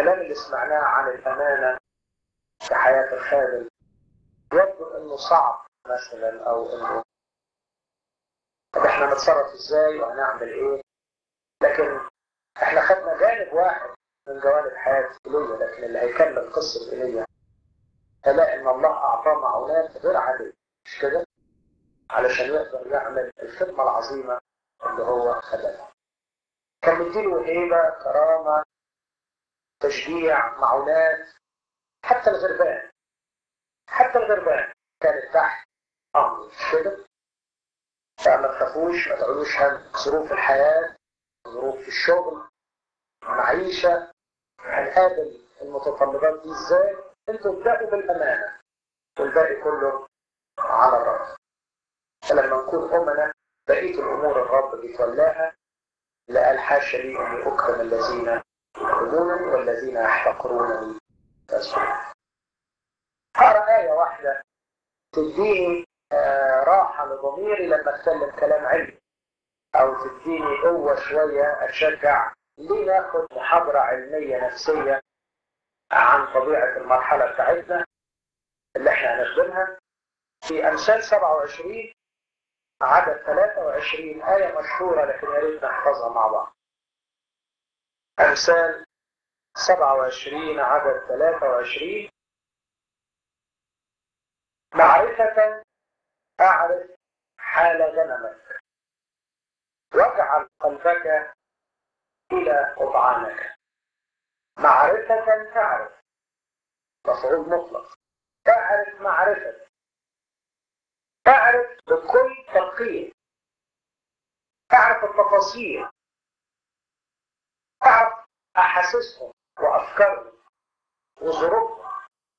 الكلام اللي سمعناه عن الأمانة في حياة الخادم يبدو إنه صعب مثلا أو إنه طب إحنا نتصرف إزاي وهنعمل إيه لكن إحنا خدنا جانب واحد من جوانب حياة إيليا لكن اللي هيكمل قصة إيليا هلاقي إن الله أعطاه معونات غير عادية مش كده؟ علشان يقدر يعمل الخدمة العظيمة اللي هو خدمها. كان مديله هيبة كرامة تشجيع معونات حتى الغربان حتى الغربان كانت تحت أمر مش كده؟ فما تخافوش ما تعولوش هم ظروف الحياة ظروف في الشغل المعيشة هنقابل المتطلبات دي ازاي؟ انتوا ابدأوا بالأمانة والباقي كله على الرب. فلما نكون أمنا بقية الأمور الرب بيتولاها لا قال حاشا لي أني أكرم الذين يكرمونني والذين يحتقرونني فاسكت. هقرا آية واحدة تديني آه راحة لضميري لما أتكلم كلام علمي أو تديني قوة شوية أتشجع ليه ناخد محاضرة علمية نفسية عن طبيعة المرحلة بتاعتنا اللي احنا هنخدمها في أمثال 27 عدد 23 آية مشهورة لكن يا ريت نحفظها مع بعض. أمثال 27 عدد 23 معرفة أعرف حال غنمك واجعل قلبك إلى قطعانك معرفة تعرف مفعول مطلق تعرف معرفة تعرف بكل تدقيق تعرف التفاصيل تعرف أحاسيسهم وأفكارهم وظروفهم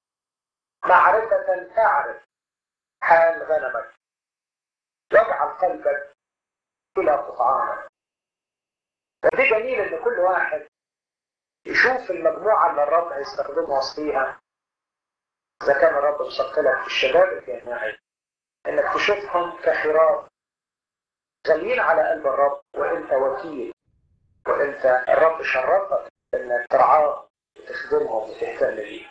معرفة تعرف حال غنمك واجعل قلبك إلى قطعانك ودي جميل إن كل واحد يشوف المجموعة اللي الرب هيستخدمها فيها إذا كان الرب مشكلك في الشباب الجامعي إنك تشوفهم كحراب غاليين على قلب الرب وأنت وكيل وأنت الرب شرفك إنك ترعاهم وتخدمهم وتهتم بيهم.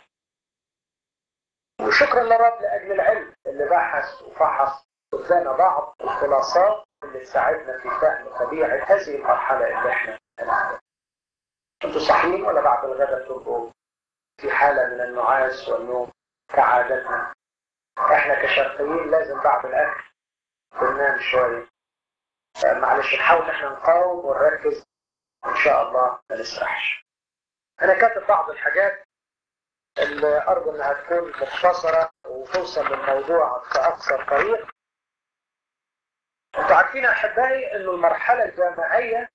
وشكرا للرب لأجل العلم اللي بحث وفحص قدامنا بعض الخلاصات اللي تساعدنا في فهم طبيعة هذه المرحلة اللي احنا هنعملها. انتوا صاحيين ولا بعد الغداء تبقوا في حالة من النعاس والنوم كعادتنا احنا كشرقيين لازم بعد الاكل بننام شوية معلش نحاول احنا نقاوم ونركز ان شاء الله ما نسرحش انا كاتب بعض الحاجات اللي ارجو انها تكون مختصرة وتوصل للموضوع في اقصر طريق انتوا عارفين يا احبائي انه المرحلة الجامعية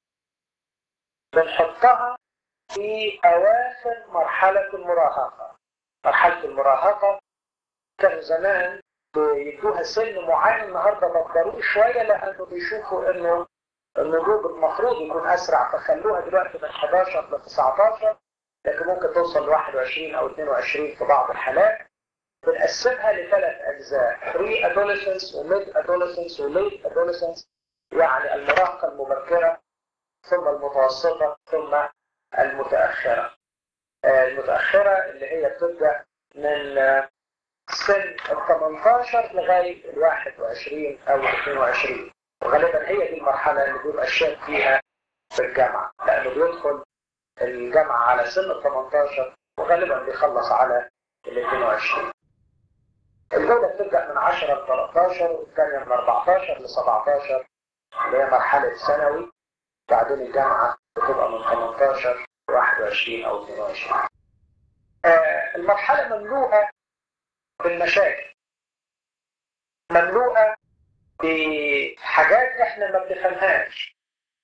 بنحطها في اواخر مرحلة المراهقة مرحلة المراهقة كانوا زمان بيدوها سن معين النهارده بدروه شويه لانه بيشوفوا انه النضوج المفروض يكون اسرع فخلوها دلوقتي من 11 ل 19 لكن ممكن توصل ل 21 او 22 في بعض الحالات بنقسمها لثلاث اجزاء بري ادوليسنس وميد ادوليسنس وليت ادوليسنس يعني المراهقه المبكره ثم المتوسطه ثم المتاخره المتاخره اللي هي بتبدا من سن ال 18 لغايه ال 21 او 22 وغالبا هي دي المرحله اللي بيبقى الشاب فيها في الجامعه لانه بيدخل الجامعه على سن ال 18 وغالبا بيخلص على ال 22 الجوله بتبدا من 10 ل 13 والثانيه من 14 ل 17 اللي هي مرحله ثانوي بعدين الجامعه بتبقى من 18 ل 21 او 22 آه المرحله مملوءه بالمشاكل مملوءة بحاجات احنا ما بنفهمهاش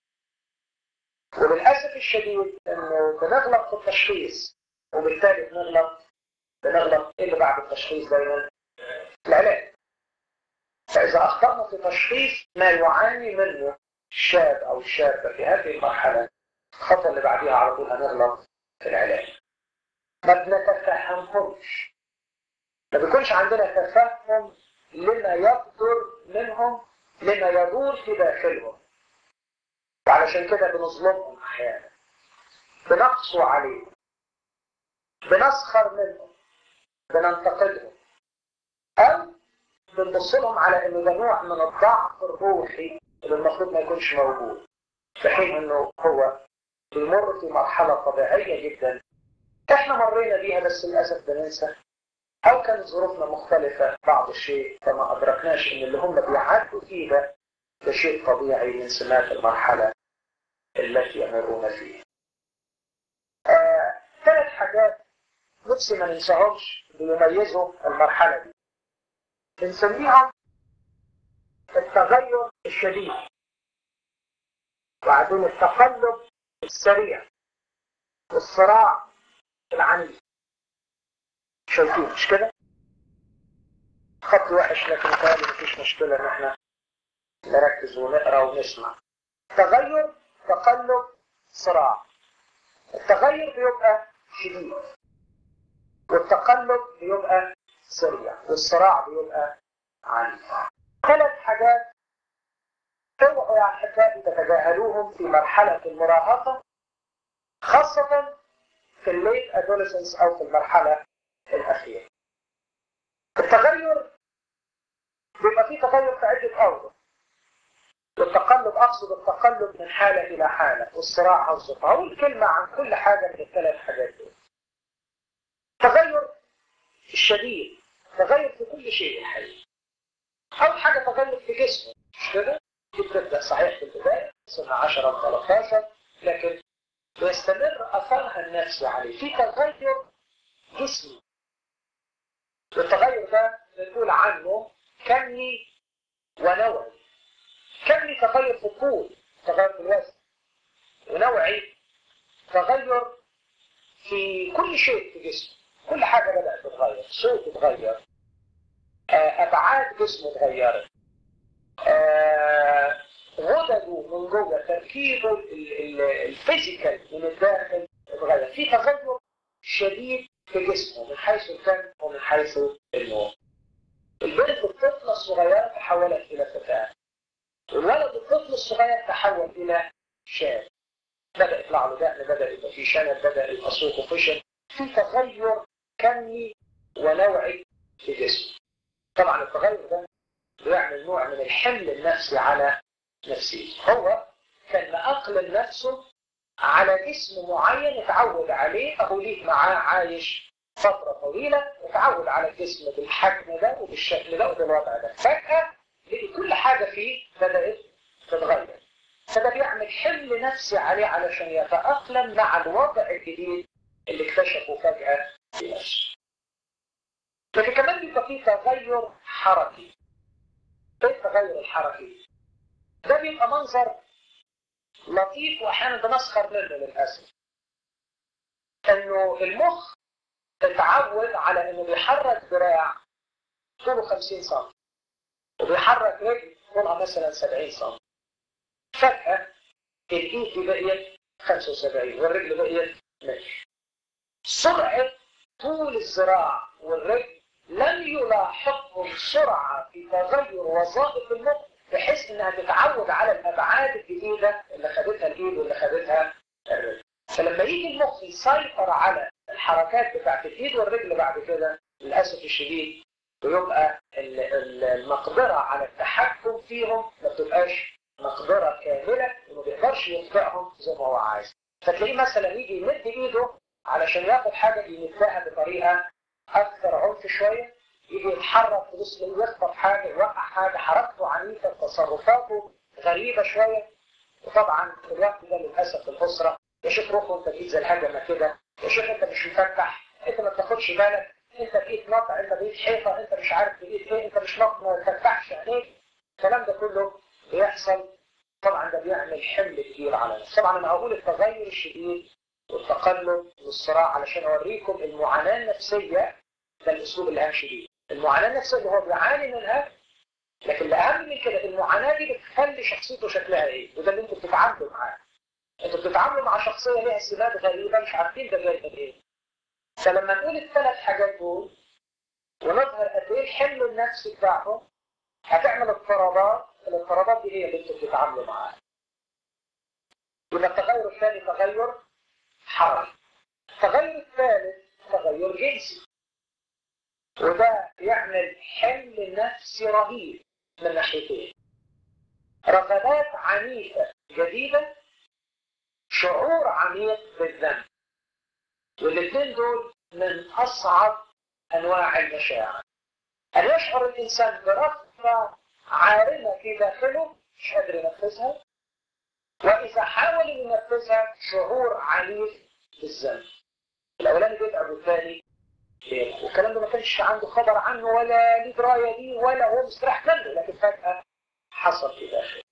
وللأسف الشديد انه بنغلط في التشخيص وبالتالي بنغلط بنغلط ايه اللي بعد التشخيص دايما؟ العلاج فإذا أخطأنا في تشخيص ما يعاني منه الشاب أو الشابة في هذه المرحلة الخطوة اللي بعديها على طول هنغلط في العلاج ما بنتفهمهمش ما بيكونش عندنا تفهم لما يصدر منهم لما يدور في داخلهم وعلشان كده بنظلمهم احيانا بنقسو عليهم بنسخر منهم بننتقدهم او بنبص لهم على انه ده نوع من الضعف الروحي اللي المفروض ما يكونش موجود في حين انه هو بيمر في مرحله طبيعيه جدا احنا مرينا بيها بس للاسف بننسى او كانت ظروفنا مختلفه بعض الشيء فما ادركناش ان اللي هم بيعدوا فيه ده ده شيء طبيعي من سمات المرحله التي يمرون فيها. آه، ثلاث حاجات نفسي ما ننساهمش بيميزوا المرحله دي. بنسميهم التغير الشديد وبعدين التقلب السريع والصراع العنيف شايفين مش كده؟ خط وحش لكن بالتالي مفيش مشكلة ان احنا نركز ونقرا ونسمع. تغير تقلب صراع. التغير بيبقى شديد والتقلب بيبقى سريع والصراع بيبقى عنيف. ثلاث حاجات اوعوا يا احبائي تتجاهلوهم في مرحلة المراهقة خاصة في الليت ادوليسنس او في المرحلة الأخيرة. التغير بيبقى فيه تغير في عدة أوجه. والتقلب أقصد التقلب من حالة إلى حالة والصراع أوصف. هقول كلمة عن كل حاجة من الثلاث حاجات دول. تغير الشديد تغير في كل شيء الحقيقة. أول حاجة تغير في جسمه مش كده؟ دي بتبدأ صحيح في البداية سنة 10 13 لكن بيستمر أثرها النفسي عليه في تغير جسمي التغير ده بنقول عنه كمي ونوعي كمي تغير في الطول تغير في الوزن ونوعي تغير في كل شيء في جسمه كل حاجة بدأت تتغير صوته اتغير أبعاد جسمه اتغيرت غدده من جوه تركيبه الفيزيكال من الداخل اتغير في تغير شديد في جسمه من حيث الكم ومن حيث النوم. البنت الطفلة الصغيرة تحولت إلى فتاة. الولد الطفل الصغير تحول إلى شاب. بدأ يطلع له دقن، بدأ يبقى في شنب، بدأ يبقى صوته خشن. في تغير كمي ونوعي في جسمه. طبعا التغير ده بيعمل نوع من الحمل النفسي على نفسيته. هو كان مأقلم نفسه على جسم معين اتعود عليه اهو ليه معاه عايش فترة طويلة اتعود على الجسم بالحجم ده وبالشكل ده وبالوضع ده فجأة كل حاجة فيه بدأت تتغير فده بيعمل حمل نفسي عليه علشان يتأقلم مع الوضع الجديد اللي اكتشفه فجأة في نفسه لكن كمان بيبقى فيه تغير حركي ايه التغير الحركي؟ ده بيبقى منظر لطيف واحيانا بنسخر منه للاسف انه المخ اتعود على انه بيحرك ذراع طوله 50 سم وبيحرك رجل طولها مثلا 70 سم فجأة الايد دي بقيت 75 والرجل بقيت متر سرعة طول الذراع والرجل لم يلاحقهم سرعة في تغير وظائف المخ بحيث انها تتعود على الابعاد الجديده اللي خدتها الايد واللي خدتها الرجل. فلما يجي المخ يسيطر على الحركات بتاعت الايد والرجل بعد كده للاسف الشديد بيبقى المقدره على التحكم فيهم ما بتبقاش مقدره كامله وما بيقدرش يطبقهم زي ما هو عايز. فتلاقيه مثلا يجي يمد ايده علشان ياخد حاجه يمدها بطريقه اكثر عنف شويه يجي يتحرك في نص يخطف حاجه يوقع حاجه حركته عنيفه تصرفاته غريبه شويه وطبعا في الوقت ده للاسف الاسره يا شيخ روح وانت بايد زي الهجمه كده يا شيخ انت مش مفتح انت ما بتاخدش بالك انت بايد نقطع انت بايد حيطه انت مش عارف بايد ايه انت مش نقطع ما تفتحش عينيك الكلام ده كله بيحصل طبعا ده بيعمل حمل كبير على الناس طبعا انا هقول التغير الشديد والتقلب والصراع علشان اوريكم المعاناه النفسيه ده الاسلوب اللي همشي بيه المعاناة النفسية اللي هو بيعاني منها لكن الأهم من كده المعاناة دي بتخلي شخصيته شكلها إيه وده اللي أنتوا بتتعاملوا معاه أنتوا بتتعاملوا مع شخصية ليها سمات غريبة مش عارفين ده جاي من إيه فلما نقول الثلاث حاجات دول ونظهر قد إيه الحمل النفسي بتاعهم هتعمل اضطرابات الاضطرابات دي هي اللي أنتوا بتتعاملوا معاها يبقى التغير الثاني تغير حركي التغير الثالث تغير جنسي وده يعمل حمل نفسي رهيب من ناحيتين رغبات عنيفة جديدة شعور عميق بالذنب والاثنين دول من أصعب أنواع المشاعر أن يشعر الإنسان برغبة عارمة في داخله مش قادر ينفذها وإذا حاول ينفذها شعور عنيف بالذنب الأولاني بيتعب والثاني والكلام ده ما كانش عنده خبر عنه ولا ليه درايه بيه ولا هو مستريح منه لكن فجأة حصل في داخله.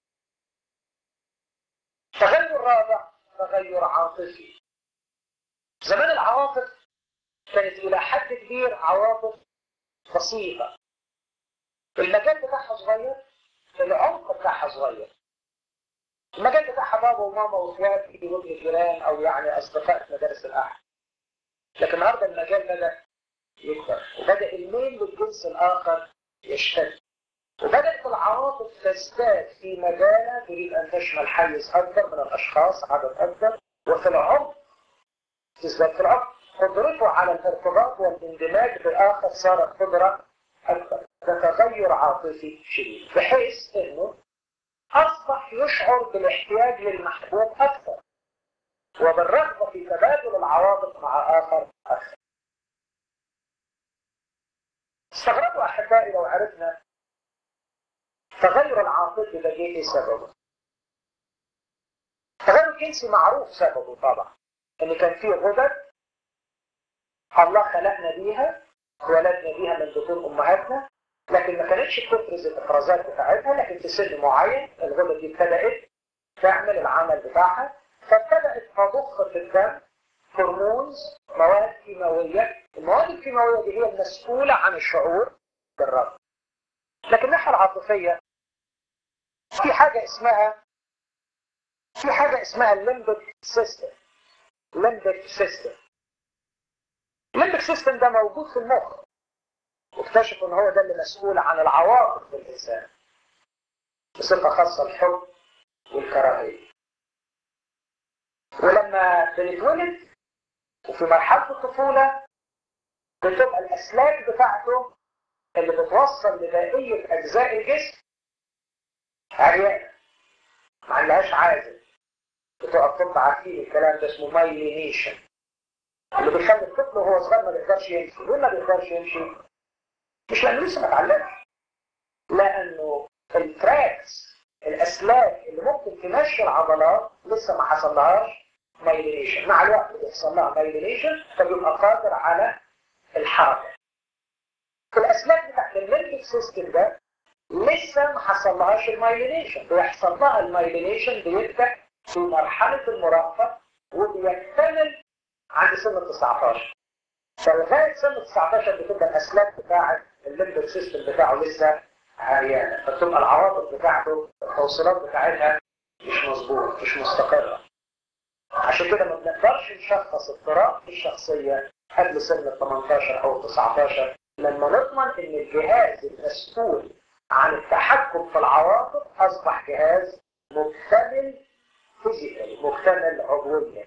تغير رابع تغير عاطفي. زمان العواطف كانت إلى حد كبير عواطف بسيطة. المجال بتاعها صغير العمق بتاعها صغير. المجال بتاعها بابا وماما واخواتي وابن الجيران او يعني اصدقاء في مدارس الاحد. لكن النهارده المجال بدا يكبر وبدأ الميل للجنس الآخر يشتد وبدأت العواطف تزداد في مجالها تريد أن تشمل حيز أكبر من الأشخاص عدد أكبر وفي العمق تزداد في العمق قدرته على الارتباط والاندماج بالآخر صارت قدرة أكبر ده تغير عاطفي شديد بحيث أنه أصبح يشعر بالاحتياج للمحبوب أكثر وبالرغبة في تبادل العواطف مع آخر أكثر استغربوا احبائي لو عرفنا تغير العاطفي ده جه ايه سببه؟ التغير الجنسي معروف سببه طبعا ان كان فيه غدد الله خلقنا بيها ولدنا بيها من بطون امهاتنا لكن ما كانتش بتفرز الافرازات بتاعتها لكن في سن معين الغدد دي ابتدات تعمل العمل بتاعها فابتدات تضخ في الدم هرمونز مواد كيماويه المواد الكيماويه دي هي المسؤوله عن الشعور بالرغبه لكن الناحيه العاطفيه في حاجه اسمها في حاجه اسمها الليمبك سيستم الليمبك سيستم الليمبك سيستم ده موجود في المخ واكتشفوا ان هو ده اللي مسؤول عن العواطف في الانسان بصفه خاصه الحب والكراهيه ولما بنتولد وفي مرحلة الطفولة بتبقى الأسلاك بتاعته اللي بتوصل لبقية أجزاء الجسم عريانة ما عندهاش عازل بتبقى بتبقى عارفين الكلام ده اسمه مايلينيشن اللي بيخلي الطفل وهو صغير ما بيقدرش يمشي ليه ما بيقدرش يمشي؟ مش لأنه لسه ما اتعلمش لأنه التراكس الأسلاك اللي ممكن تمشي العضلات لسه ما حصلهاش مايلينيشن مع الوقت بيحصل لها مايلينيشن فبيبقى قادر على الحركه الاسلاك بتاعت الليمبيك سيستم ده لسه ما حصلهاش المايلينيشن بيحصل لها المايلينيشن بيبدا في مرحله المراهقه وبيكتمل عند سن ال 19 فلغايه سن ال 19 بتبقى الاسلاك بتاعت الليمبيك سيستم بتاعه لسه عريانه فتبقى العواطف بتاعته التوصيلات بتاعتها مش مظبوطه مش مستقره عشان كده ما بنقدرش نشخص اضطراب في الشخصية قبل سن ال 18 أو ال 19 لما نضمن إن الجهاز المسؤول عن التحكم في العواطف أصبح جهاز مكتمل فيزيكال مكتمل عضويا.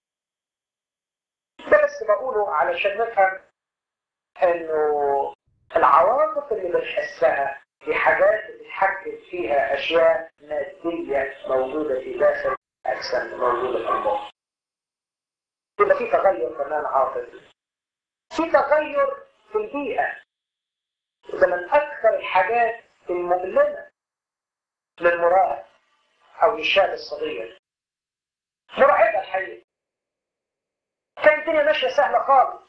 ده بس بقوله علشان نفهم إنه العواطف اللي بنحسها دي حاجات بتتحكم فيها أشياء مادية موجودة في داخل أجسام موجودة في المخ. يبقى في تغير كمان عاطفي. في تغير في البيئة. وده من أكثر الحاجات المؤلمة للمراهق أو للشاب الصغير. مرعبة الحقيقة. كانت الدنيا ماشية سهلة خالص.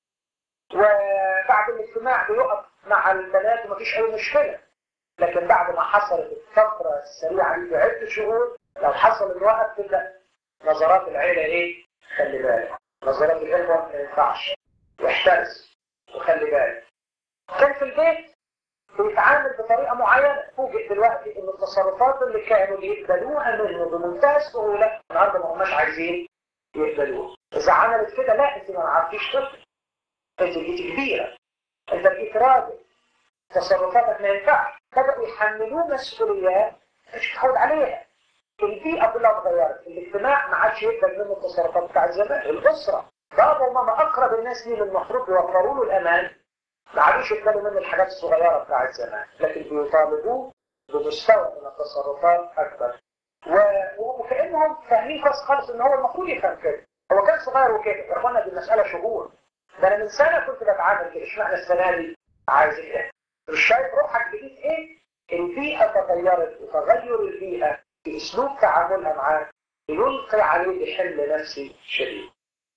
وبعد الاجتماع بيقف مع البنات ومفيش أي مشكلة. لكن بعد ما حصلت الطفرة السريعة دي بعدة شهور لو حصل الوقت تبدا نظرات العيله ايه؟ خلي بالك نظرات الاخوه ما ينفعش واحترس وخلي بالك كان في البيت بيتعامل بطريقه معينه فوجئ دلوقتي ان التصرفات اللي كانوا بيقبلوها منه بمنتهى السهوله النهارده ما هماش عايزين يقبلوها اذا عملت كده لا انت ما عرفتيش طفل انت بقيتي كبيره انت بقيت راجل تصرفاتك ما ينفعش بداوا يحملوه مسؤوليات مش تتعود عليها البيئة كلها اتغيرت الاجتماع ما عادش يقبل منه التصرفات بتاع زمان الأسرة بابا وماما أقرب الناس دي اللي المفروض يوفروا له الامان ما عادوش يقبلوا منه الحاجات الصغيره بتاعت زمان لكن بيطالبوه بمستوى من التصرفات اكبر وكانهم فاهمين كويس خالص ان هو المفروض يفهم كده هو كان صغير وكده يا اخوانا دي المساله شهور ده انا من سنه كنت بتعامل كده اشمعنى السنه دي عايز ايه مش شايف روحك بقيت ايه البيئه تغيرت وتغير البيئه في اسلوب تعاملها معاه يلقي عليه بحمل نفسي شديد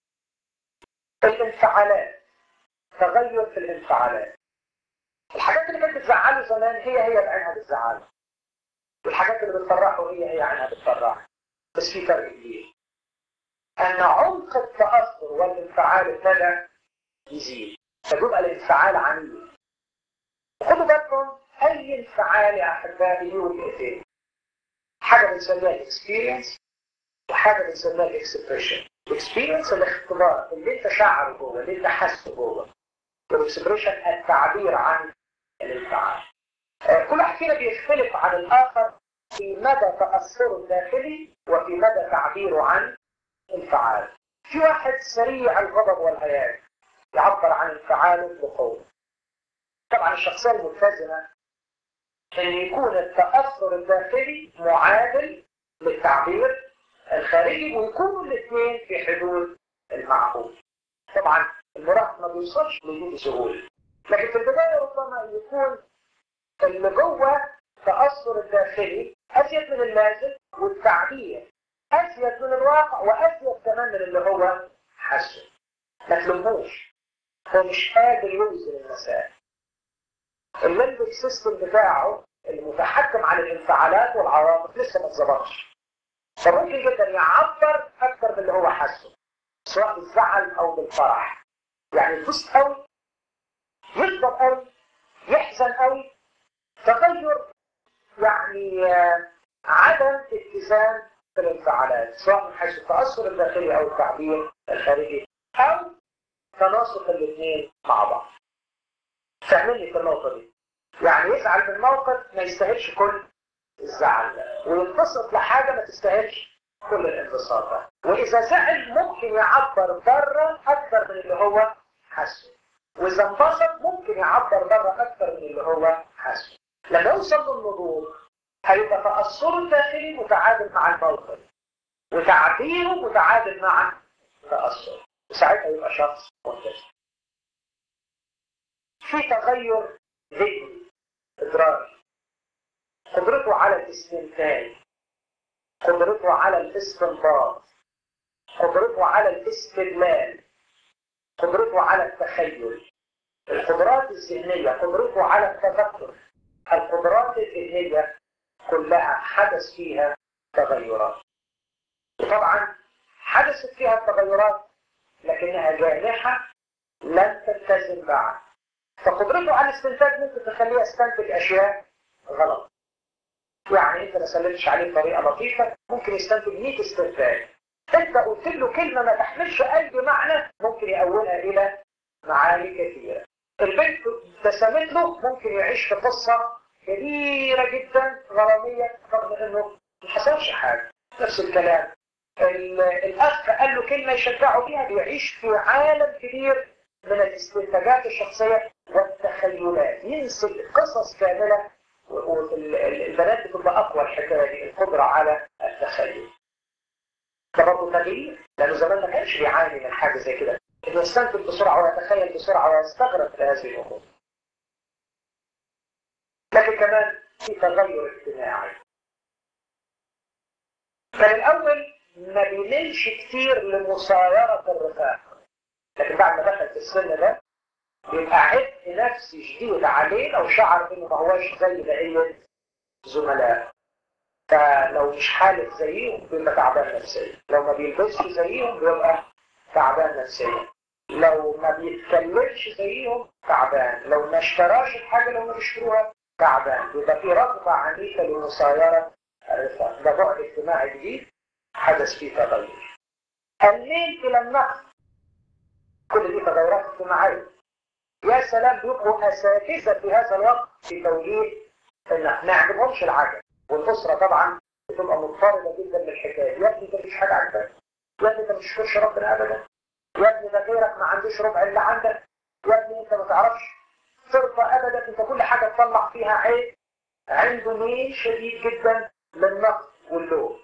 الانفعالات تغير في الانفعالات الحاجات اللي كانت بتزعله زمان هي هي بعينها بتزعله والحاجات اللي بتفرحه هي هي عنها بتفرحه بس في فرق كبير ان عمق التاثر والانفعال ابتدى يزيد فبيبقى الانفعال عنيف خدوا بالكم اي انفعال يا احبائي له وجهتين حاجه بنسميها الاكسبيرينس وحاجه بنسميها الاكسبريشن الاكسبيرينس الاختبار اللي انت شعره جوه اللي انت حاسه جوه والاكسبريشن التعبير عن الانفعال كل واحد فينا بيختلف عن الاخر في مدى تاثره الداخلي وفي مدى تعبيره عن انفعال في واحد سريع الغضب والهياج يعبر عن انفعاله بقوه طبعا الشخصيه الملتزمه ان يكون التاثر الداخلي معادل للتعبير الخارجي ويكونوا الاثنين في حدود المعقول طبعا المراهق ما بيوصلش لدي بسهوله لكن في البدايه ربما يكون اللي جوه تاثر الداخلي ازيد من اللازم والتعبير ازيد من الواقع وازيد كمان من اللي هو حاسه ما تلموش هو مش قادر يوزن المسائل الليمبك سيستم بتاعه المتحكم عن الانفعالات والعواطف لسه ما اتظبطش فممكن جدا يعبر اكثر من اللي هو حاسه سواء بالزعل او بالفرح يعني يبص قوي يغضب قوي يحزن قوي تغير يعني عدم اتزان في الانفعالات سواء من حيث التاثر الداخلي او التعبير الخارجي او تناسق الاثنين مع بعض فاهمني في النقطه دي يعني يزعل من موقف ما يستاهلش كل الزعل وينبسط لحاجه ما تستاهلش كل الانبساط ده واذا زعل ممكن يعبر بره اكثر من اللي هو حاسه واذا انبسط ممكن يعبر بره اكثر من اللي هو حاسه لما يوصل للنضوج هيبقى تاثره الداخلي متعادل مع الموقف وتعبيره متعادل مع تاثره وساعتها يبقى شخص ملتزم في تغير ذهني ادراكي قدرته على الاستنتاج قدرته على الاستنباط قدرته على الاستدلال قدرته على التخيل القدرات الذهنية قدرته على التذكر القدرات الذهنية كلها حدث فيها تغيرات وطبعا حدثت فيها التغيرات لكنها جانحة لن تتزن بعد فقدرته على الاستنتاج ممكن تخليه يستنتج أشياء غلط يعني انت ما سلمتش عليه بطريقه لطيفه ممكن يستنتج 100 استنتاج انت قلت له كلمه ما تحملش اي معنى ممكن يأولها الى معاني كثيره البنت ابتسمت له ممكن يعيش في قصه كبيره جدا غراميه رغم انه ما حصلش حاجه نفس الكلام الاخ قال له كلمه يشجعه فيها بيعيش في عالم كبير من الاستنتاجات الشخصيه والتخيلات ينسج قصص كامله والبنات بتبقى اقوى الحكايه دي القدره على التخيل ده برضه تغيير لانه زمان ما كانش بيعاني من حاجه زي كده انه يستنتج بسرعه ويتخيل بسرعه ويستغرب في هذه الامور لكن كمان في تغير اجتماعي كان الاول ما بيميلش كتير لمسايره الرفاق لكن بعد ما دخل في السن ده يبقى عبء نفسي شديد عليه لو شعر انه ما هوش زي بقيه زملائه فلو مش حالف زيهم بيبقى تعبان نفسيا لو ما بيلبسش زيهم بيبقى تعبان نفسيا لو ما بيتكلمش زيهم تعبان لو ما اشتراش الحاجه اللي هم بيشتروها تعبان بيبقى في رغبه عنيفه لمسايره الرفاق ده بعد اجتماعي جديد حدث فيه تغير الميل الى النقد كل دي تغيرات اجتماعيه يا سلام بيبقوا اساتذه في هذا الوقت في توجيه ان ما يعجبهمش العجب والاسره طبعا بتبقى مضطربه جدا من الحكايه يا ابني انت مفيش حاجه عجبك يا ابني انت مش تخش ربنا ابدا يا ابني ده غيرك ما عندوش ربع اللي عندك يا ابني انت ما تعرفش فرصة ابدا انت كل حاجة تطلع فيها عيب عنده ميل شديد جدا للنقص واللوم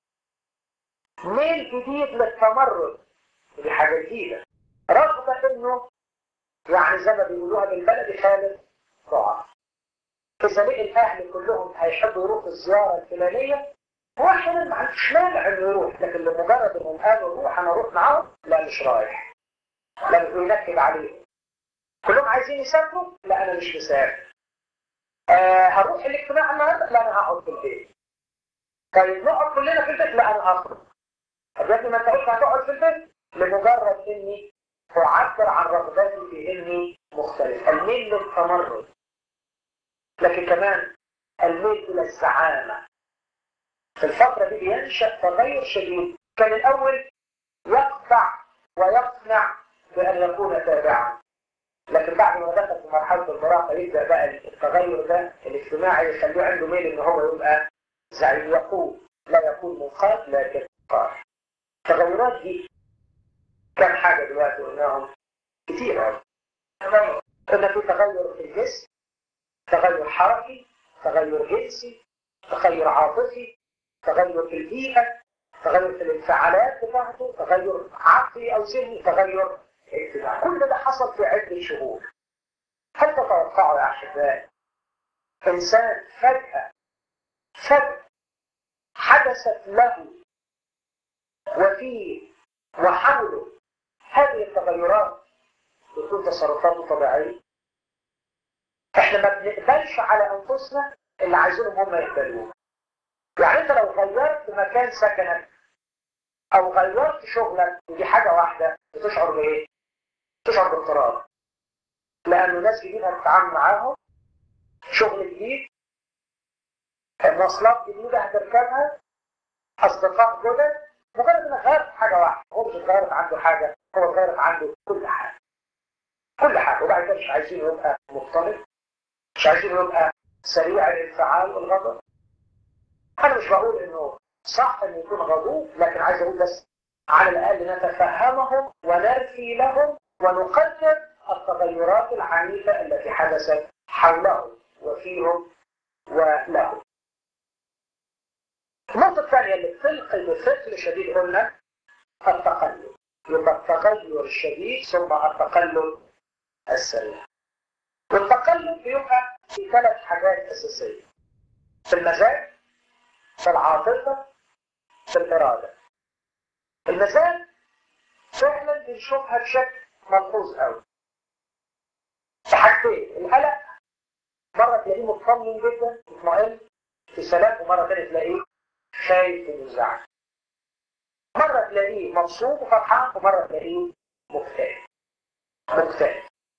ميل جديد للتمرد دي حاجة جديدة رغبة انه يعني زي ما بيقولوها بالبلدي خالد ضعف إذا لقي الأهل كلهم هيحبوا يروحوا الزيارة الفلانية هو أحيانا ما عندوش مانع إنه يروح لكن لمجرد إنهم قالوا روح أنا أروح معاهم لا مش رايح لا ينكد عليهم كلهم عايزين يسافروا لا أنا مش مسافر آه هروح الاجتماع النهارده لا أنا هقعد في البيت طيب نقعد كلنا في البيت لا أنا هخرج طب يا ابني ما أنت قلت هتقعد في البيت لمجرد إني أعبر عن رغبتي في إني مختلف الميل للتمرد لكن كمان الميل إلى الزعامة في الفترة دي بينشأ تغير شديد كان الأول يقطع ويقنع بأن يكون تابعا لكن بعد ما دخل في مرحلة المراهقة يبدأ بقى التغير ده الاجتماعي يخليه عنده ميل إن هو يبقى زعيم يقود لا يكون منقاد لكن قار التغيرات دي كم حاجة دلوقتي قلناهم كتير قوي قلنا في تغير في الجسم تغير حركي تغير جنسي تغير عاطفي تغير في البيئة تغير في الانفعالات بتاعته تغير عقلي أو ذهني تغير اجتماعي كل ده حصل في عدة شهور هل تتوقعوا يا أحبائي إنسان فجأة فجأة حدثت له وفيه وحوله هذه التغيرات تكون تصرفاته طبيعية احنا ما بنقبلش على انفسنا اللي عايزينهم هم يقبلوه يعني انت لو غيرت مكان سكنك او غيرت شغلك ودي حاجة واحدة بتشعر بايه تشعر باضطراب لانه ناس جديدة هتتعامل معاهم شغل جديد مواصلات جديدة هتركبها اصدقاء جدد مجرد انك غيرت حاجة واحدة هو مش اتغيرت عنده حاجة هو اتغيرت عنده كل حاجة كل حاجة وبعد كده مش عايزين يبقى مختلط مش عايزين يبقى سريع الانفعال والغضب انا مش بقول انه صح انه يكون غضوب لكن عايز اقول بس على الاقل نتفهمهم ونرثي لهم ونقدر التغيرات العنيفة التي حدثت حولهم وفيهم ولهم النقطة الثانية اللي بتلقي بثقل شديد قلنا التقلب يبقى التغير الشديد ثم التقلب السريع والتقلب بيبقى في ثلاث حاجات أساسية في المزاج في العاطفة في الإرادة المزاج فعلا بنشوفها بشكل ملحوظ قوي في حاجتين القلق مرة تلاقيه مطمن جدا مطمئن في سلام ومرة تانية تلاقيه خايف ومزعج مرة تلاقيه مبسوط وفرحان ومرة تلاقيه مكتئب مكتئب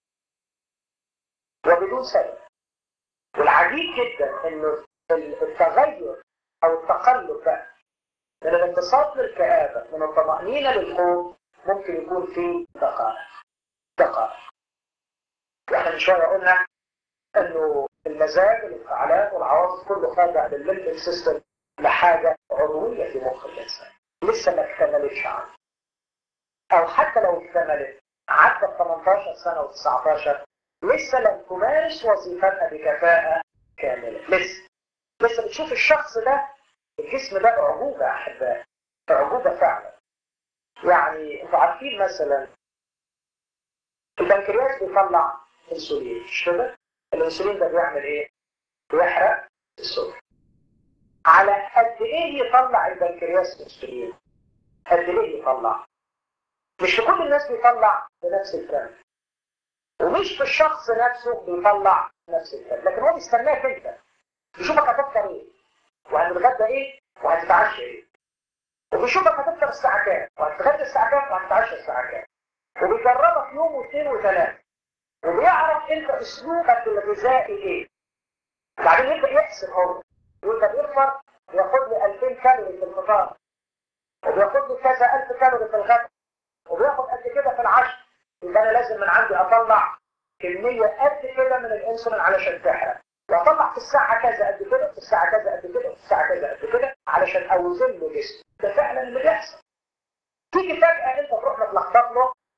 وبدون سبب والعجيب جدا انه التغير او التقلب بقى من الانبساط للكآبة من الطمأنينة للخوف ممكن يكون في دقائق دقائق واحنا من شوية قلنا انه المزاج الانفعالات والعواطف كله خاضع للليمبك سيستم لحاجة عضوية في مخ الإنسان لسه ما اكتملتش عنه أو حتى لو اكتملت عدت 18 سنة و 19 لسه لم تمارس وظيفتها بكفاءة كاملة لسه لسه بتشوف الشخص ده الجسم ده أعجوبة يا أحبائي أعجوبة فعلا يعني انتوا عارفين مثلا البنكرياس بيطلع انسولين مش كده؟ الانسولين ده بيعمل ايه؟ بيحرق السكر على قد ايه يطلع البنكرياس انسولين؟ قد ايه يطلع؟ مش كل الناس بيطلع بنفس الكم ومش في الشخص نفسه بيطلع نفس الكم لكن هو بيستناك انت بيشوفك هتفطر ايه وهتتغدى ايه وهتتعشى ايه وبيشوفك هتفطر الساعه كام وهتتغدى الساعه كام وهتتعشى الساعه كام وبيجربك يوم واثنين وثلاثه وبيعرف انت اسلوبك الغذائي ايه بعدين يبدا يحسب هو يقول ده بيفطر بياخد لي 2000 كالوري في الفطار وبياخد لي كذا 1000 كالوري في الغداء وبياخد قد كده في العشاء يبقى انا لازم من عندي اطلع كميه قد كده من الانسولين علشان تحرق واطلع في الساعه كذا قد كده في الساعه كذا قد كده في الساعه كذا قد كده علشان اوزن له جسمه ده فعلا اللي بيحصل تيجي فجاه انت تروح متلخبط له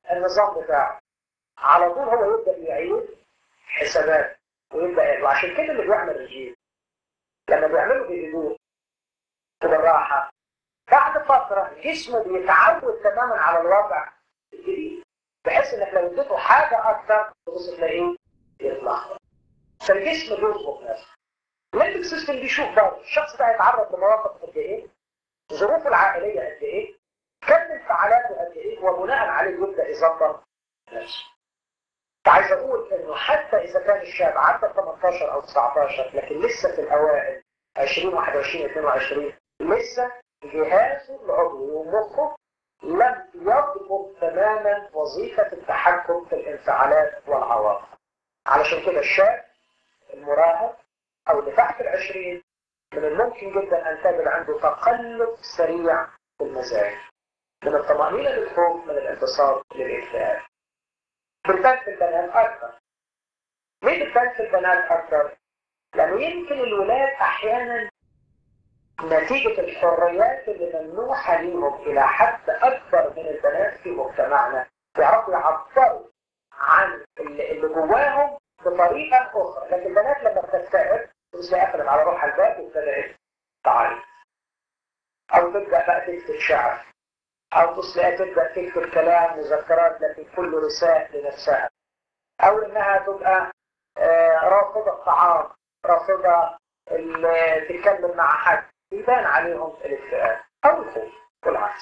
النظام بتاعه على طول هو يبدا يعيد حسابات ويبدا وعشان كده اللي بيعمل رجيم لما بيعمله بهدوء وبالراحه بعد فتره جسمه بيتعود تماما على الوضع الجديد بحيث انك لو اديته حاجه اكتر تبص تلاقيه يطلع فالجسم بيظبط نفسه الليمبك سيستم بيشوف برضه الشخص ده هيتعرض لمواقف قد ايه ظروفه العائليه قد ايه كم انفعالاته قد ايه وبناء عليه يبدا يظبط نفسه فعايز اقول انه حتى اذا كان الشاب عدى 18 او 19 لكن لسه في الاوائل 20 21 22 لسه جهازه العضوي ومخه لم يضبط تماما وظيفه التحكم في الانفعالات والعواطف علشان كده الشاب المراهق او اللي تحت العشرين من الممكن جدا ان تجد عنده تقلب سريع في المزاج من الطمأنينة للخوف من الانتصاب للاكتئاب بتبان في البنات اكثر ليه بتبان في البنات اكثر؟ لانه يمكن الولاد احيانا نتيجة الحريات اللي ممنوحة ليهم إلى حد أكبر من البنات في مجتمعنا يعرفوا يعبروا عن اللي جواهم بطريقة أخرى لكن البنات لما بتكتئب تلاقي قفلت على روحها الباب وابتدأت تعيط أو تبدأ بقى تكتب شعر أو تلاقيها تبدأ تكتب كلام مذكرات لكن كله رسائل لنفسها أو إنها تبقى آه رافضة الطعام رافضة تتكلم مع حد يبان عليهم الاكتئاب أو الخوف والعكس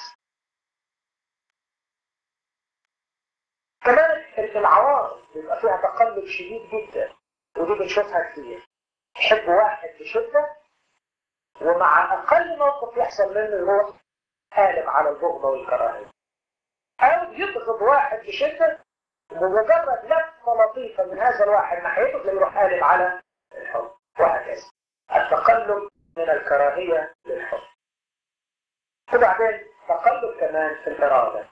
كمان العوارض بيبقى فيها تقلب شديد جدا ودي بنشوفها كتير تحب واحد بشدة ومع أقل موقف يحصل منه يروح قالب على البغضة والكراهية أو يبغض واحد بشدة ومجرد لفة لطيفة من هذا الواحد ناحيته تلاقيه يروح قالب على الحب وهكذا التقلب من الكراهية للحب وبعدين تقلب كمان في الإرادة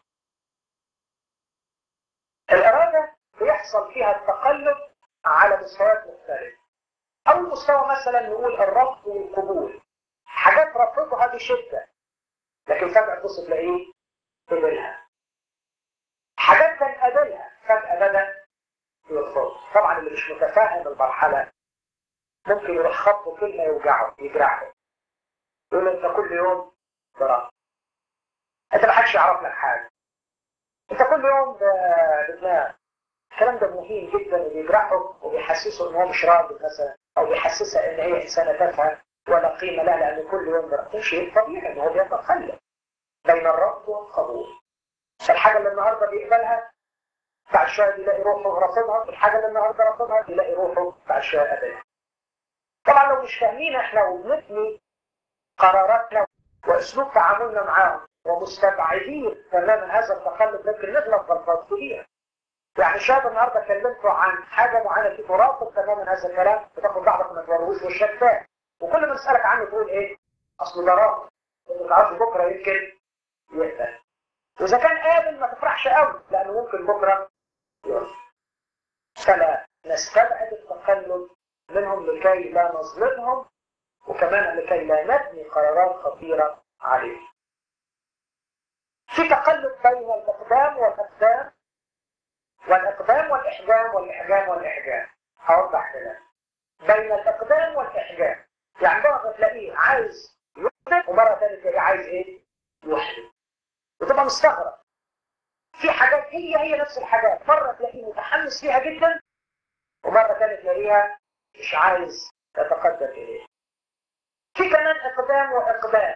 الإرادة بيحصل فيها التقلب على مستويات مختلفة أول مستوى مثلا نقول الرفض والقبول حاجات رفضها بشدة لكن فجأة تبص تلاقيه قبلها حاجات كان قابلها فجأة بدأ يرفض طبعا اللي مش متفاهم المرحلة ممكن يروح خطه كلمة يوجعه يجرحه يقول انت كل يوم ضرب انت ما حدش يعرف لك حاجة انت كل يوم بدماغ الكلام ده مهم جدا وبيجرحه وبيحسسه ان هو مش راضي مثلا او بيحسسها ان هي انسانه تافهه ولا قيمه لها لان كل يوم ده شيء طبيعي ان هو بيتقلب بين الرفض والقبول فالحاجه اللي النهارده بيقبلها بعد شويه يلاقي روحه رافضها الحاجه اللي النهارده رافضها يلاقي روحه بعد شويه قابلها طبعا لو مش فاهمين احنا وبنبني قراراتنا واسلوب تعاملنا معاهم ومستبعدين تماما هذا التقلب ممكن نغلط غلطات كبيره يعني شاب النهارده كلمته عن حاجه معينه في ترافض تماما هذا الكلام بتاخد بعضك ما توريهوش وشك تاني وكل ما نسالك عنه تقول ايه؟ اصل ده رافض انت تعرفش بكره يمكن يقبل واذا كان قابل ما تفرحش قوي لانه ممكن بكره يرفض فلا نستبعد التقلب منهم لكي لا نظلمهم وكمان لكي لا نبني قرارات خطيره عليهم. في تقلب بين الاقدام والاقدام والإقدام والإحجام والإحجام والإحجام هوضح كده بين الإقدام والإحجام يعني مرة تلاقيه عايز يحجم ومرة ثانية تلاقيه عايز إيه؟ يحجم وتبقى مستغرب في حاجات هي هي نفس الحاجات مرة تلاقيه متحمس فيها جدا ومرة ثانية تلاقيها مش عايز يتقدم إليه في كمان إقدام وإقدام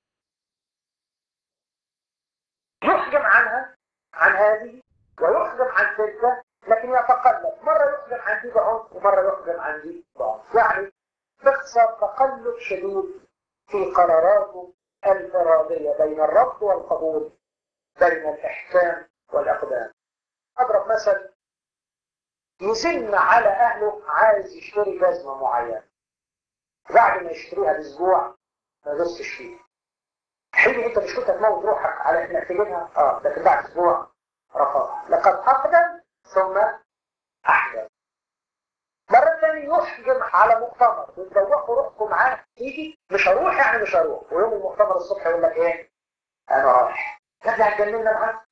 يحجم عنها عن هذه ويخدم عن تلك لكن يتقلب مرة يخدم عن دي بعنف ومرة يخدم عن دي بعنف يعني باختصار تقلب شديد في قراراته الإرادية بين الرفض والقبول بين الإحكام والإقدام أضرب مثل يزن على أهله عايز يشتري جزمة معينة بعد ما يشتريها بأسبوع ما يبصش فيها حلو انت مش كنت تموت روحك على انك تجيبها اه لكن بعد اسبوع رفضها لقد أقدم ثم أحجم مرة ثانية يحجم على مؤتمر وتدوقوا روحكم معاه تيجي مش هروح يعني مش هروح ويوم المؤتمر الصبح يقول لك ايه؟ أنا رايح يا ابني هتجننا معاك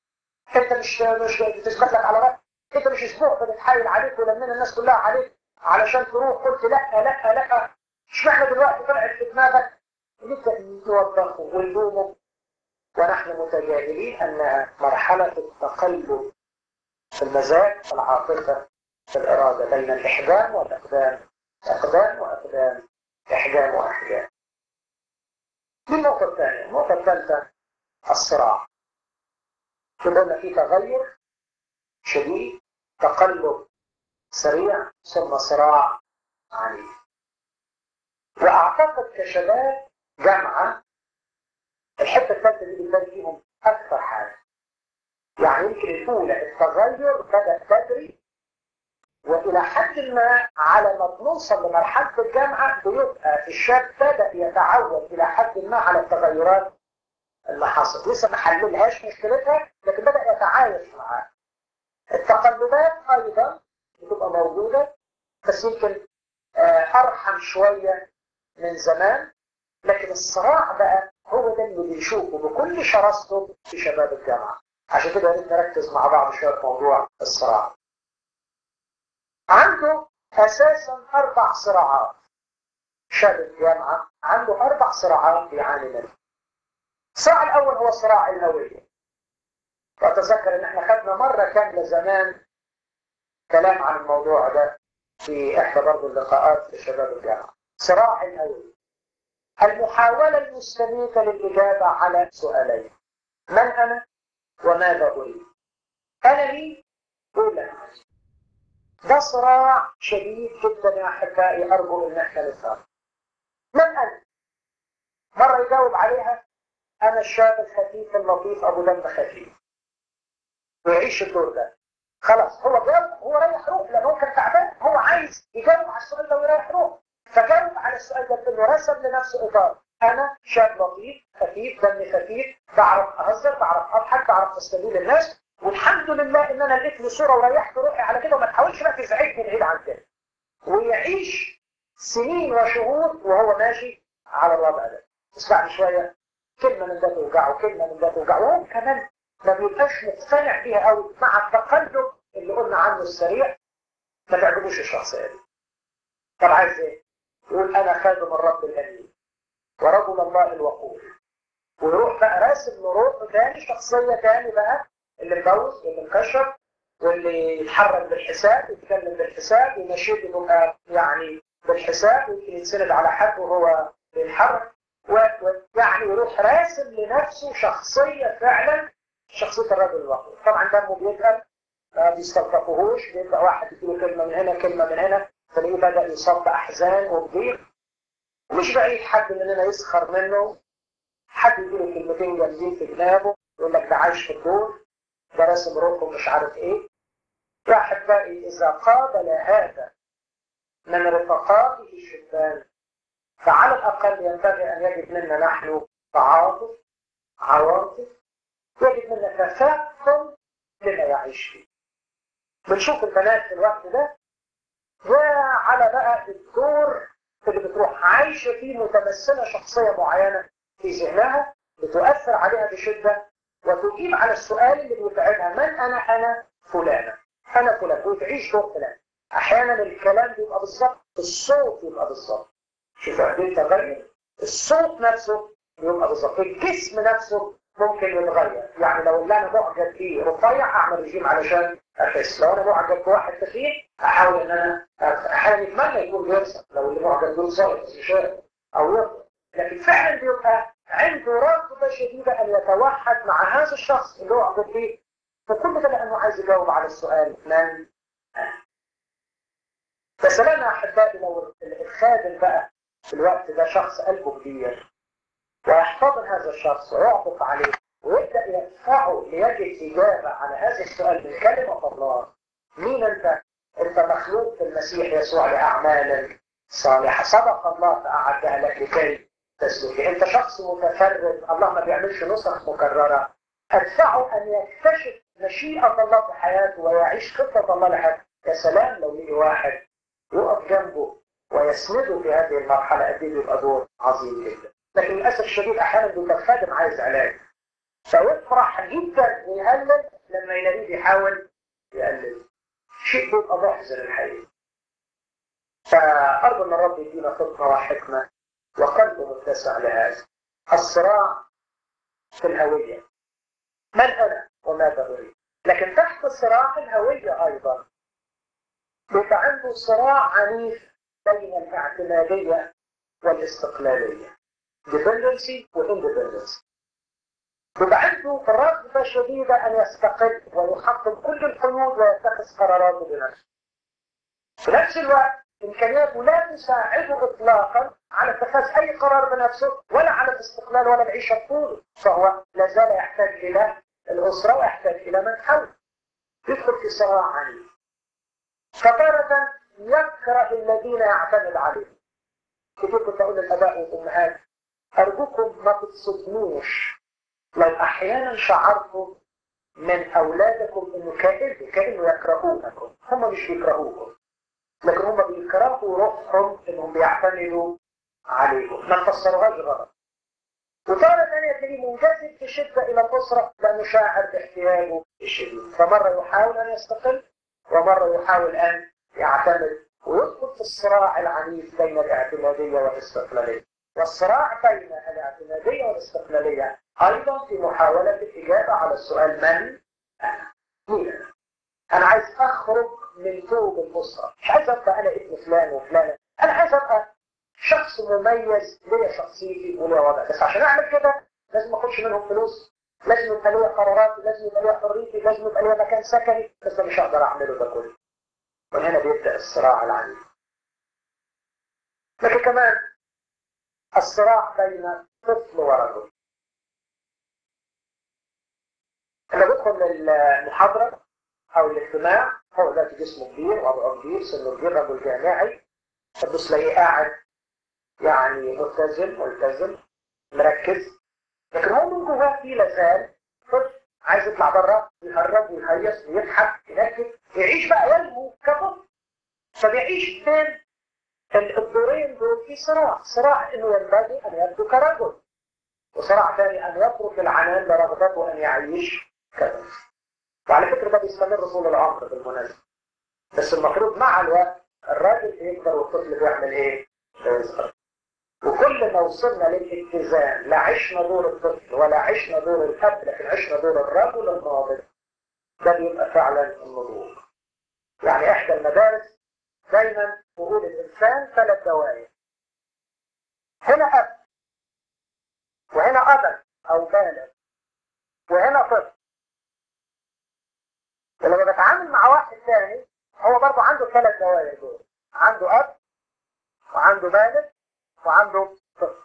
انت مش مش بتثبت لك على رأي انت مش اسبوع بتتحايل عليك ولمنا الناس كلها عليك علشان تروح قلت لا لا لا اشمعنى دلوقتي طلعت في دماغك لك توبخه ولومه ونحن متجاهلين انها مرحله التقلب في المزاج في العاطفه في الاراده بين الاحجام والاقدام اقدام واقدام احجام واحجام دي النقطه الثانيه النقطه الثالثه الصراع قلنا في تغير شديد تقلب سريع ثم صراع عنيف واعتقد كشباب جامعه الحته الثالثه دي بتبان فيهم اكثر حاجه يعني يمكن الاولى التغير بدا بدري والى حد ما على ما بنوصل لمرحله الجامعه بيبقى الشاب بدا يتعود الى حد ما على التغيرات اللي حصلت لسه ما حللهاش مشكلتها لكن بدا يتعايش معاها التقلبات ايضا بتبقى موجوده بس يمكن ارحم شويه من زمان لكن الصراع بقى هو ده اللي بنشوفه بكل شراسته في شباب الجامعه عشان كده ريت نركز مع بعض شويه في موضوع الصراع عنده اساسا اربع صراعات شاب الجامعه عنده اربع صراعات بيعاني منها الصراع الاول هو صراع الهويه واتذكر ان احنا خدنا مره كامله زمان كلام عن الموضوع ده في احدى برضه اللقاءات لشباب الجامعه صراع الهويه المحاوله المستميته للاجابه على سؤالين من انا وماذا اريد انا مين قول انا ده صراع شديد جدا يا احبائي ارجو ان احنا نفهم من انا مره يجاوب عليها انا الشاب الخفيف اللطيف ابو دم خفيف ويعيش الدور ده خلاص هو جاوب هو رايح روح لان هو كان تعبان هو عايز يجاوب على السؤال ده ويريح روح فجاوب على السؤال ده انه رسم لنفسه اطار انا شاب لطيف خفيف دمي خفيف بعرف اهزر بعرف اضحك بعرف استجيب للناس والحمد لله ان انا لقيت له صوره وريحت روحي على كده وما تحاولش بقى تزعجني بعيد عن كده ويعيش سنين وشهور وهو ماشي على الوضع ده بس بعد شويه كلمه من ده توجعه كلمه من ده توجعه وهو كمان ما بيبقاش مقتنع بيها قوي مع التقلب اللي قلنا عنه السريع ما تعجبوش الشخصيه دي طب عايز ايه؟ يقول انا خادم الرب الامين ورجل الله الوقور ويروح بقى راسم لروحه تاني شخصيه تاني بقى اللي متجوز واللي مكشف واللي يتحرك بالحساب يتكلم بالحساب ومشيت يبقى يعني بالحساب ويمكن يتسند على حد وهو بيتحرك ويعني يروح راسم لنفسه شخصيه فعلا شخصيه الرجل الوقور طبعا دمه بيتقل ما بيستلطفوهوش بيبقى واحد يديله كلمه من هنا كلمه من هنا تلاقيه بدا يصاب باحزان وبضيق مش بعيد حد مننا يسخر منه حد يديله كلمتين جامدين في جنابه يقول لك ده عايش في الدور ده راسم روحه مش عارف ايه يا احبائي اذا قابل هذا من رفقاته الشبان فعلى الاقل ينبغي ان يجد منا نحن تعاطف عواطف يجد منا تفهم لما يعيش فيه بنشوف البنات في الوقت ده وعلى بقى الدور اللي بتروح عايشة فيه متمثلة شخصية معينة في ذهنها بتؤثر عليها بشدة وتجيب على السؤال اللي بيتعبها من أنا أنا فلانة أنا فلان وتعيش دور فلان أحيانا الكلام بيبقى بالظبط الصوت يبقى بالظبط شوف قد ايه تغير الصوت نفسه بيبقى بالظبط الجسم نفسه ممكن يتغير يعني لو اللي انا معجب فيه رفيع اعمل رجيم علشان اخس لو انا معجب بواحد تخين احاول ان انا احيانا يتمنى يكون بيرسم لو اللي معجب دول صاير مش او يرفض لكن فعلا بيبقى عنده رغبه شديده ان يتوحد مع هذا الشخص اللي هو اعجب فيه فكل ده لانه عايز يجاوب على السؤال من انا بس انا احبائي لو الخادم بقى في الوقت ده شخص قلبه كبير ويحتضن هذا الشخص ويعطف عليه ويبدا يدفعه ليجد اجابه على هذا السؤال من كلمه الله مين انت؟ انت مخلوق في المسيح يسوع لاعمال صالحه سبق الله فاعدها لك لكي تسلك انت شخص متفرد الله ما بيعملش نسخ مكرره ادفعه ان يكتشف مشيئه الله في حياته ويعيش خطه الله لحياته يا سلام لو يجي واحد يقف جنبه ويسنده في هذه المرحله قد ايه بيبقى دور عظيم جدا لكن للاسف الشديد احيانا بيبقى الخادم عايز علاج فيفرح جدا ويهلل لما يلاقيه بيحاول يقلل شيء بيبقى محزن الحقيقه فأرجو أن الرب يدينا فطنة وحكمة وقلب متسع لهذا الصراع في الهوية من أنا وماذا أريد لكن تحت صراع الهوية أيضا بيبقى عنده صراع عنيف بين الاعتمادية والاستقلالية dependency وindependency بيبقى عنده رغبة شديدة أن يستقل ويحقق كل الحدود ويتخذ قراراته بنفسه في نفس الوقت إمكانياته لا تساعده إطلاقا على اتخاذ أي قرار بنفسه ولا على الاستقلال ولا العيشة بطوله فهو لا زال يحتاج إلى الأسرة ويحتاج إلى من حوله يدخل في صراع عنيف فتارة يكره الذين يعتمد عليهم كتير كنت أقول للآباء والأمهات أرجوكم ما تتصدموش لو أحيانا شعرتم من أولادكم إنه كأنه كأنه يكرهونكم هم مش بيكرهوكم لكن هم بيكرهوا روحهم إنهم بيعتمدوا عليكم ما تفسروهاش غلط وتارة ثانية تلاقيه منجذب بشدة إلى الأسرة لأنه شاعر باحتياجه الشديد فمرة يحاول أن يستقل ومرة يحاول أن يعتمد ويدخل في الصراع العنيف بين الاعتمادية والاستقلالية والصراع بين الاعتمادية والاستقلالية أيضا في محاولة الإجابة على السؤال من أنا؟ مين أنا؟ أنا عايز أخرج من ثوب الأسرة مش عايز أبقى أنا ابن فلان وفلانة أنا عايز أبقى شخص مميز ليا شخصيتي وليا وضع بس عشان أعمل كده لازم أخش منهم فلوس لازم يبقى ليا قراراتي لازم يبقى ليا حريتي لازم يبقى ليا مكان سكني بس أنا مش هقدر أعمله ده كله ومن هنا بيبدأ الصراع العنيف لكن كمان الصراع بين طفل ورجل لما بدخل المحاضرة أو الاجتماع هو ذات جسمه كبير وضعه كبير سنه كبير رجل جامعي تبص تلاقيه قاعد يعني ملتزم ملتزم مركز لكن هو من جواه في لازال طفل عايز يطلع بره يهرب ويهيص ويضحك ينكت يعيش بقى يلهو كطفل فبيعيش بين الدورين دول في صراع صراع انه ينبغي ان يبدو كرجل وصراع ثاني ان يترك العنان لرغبته ان يعيش كطفل وعلى فكره ده بيستمر طول العمر بالمناسبه بس المفروض مع الوقت الراجل بيكبر والطفل بيعمل ايه؟ بيصغر وكل ما وصلنا للاتزان لا عشنا دور الطفل ولا عشنا دور الاب لكن عشنا دور الرجل الناضج ده بيبقى فعلا النضوج يعني احدى المدارس دايما تقول الانسان ثلاث دوائر هنا اب وهنا ابا او بالغ وهنا طفل ولما بتعامل مع واحد ثاني هو برضه عنده ثلاث دوائر دول عنده اب وعنده بالغ وعنده طفل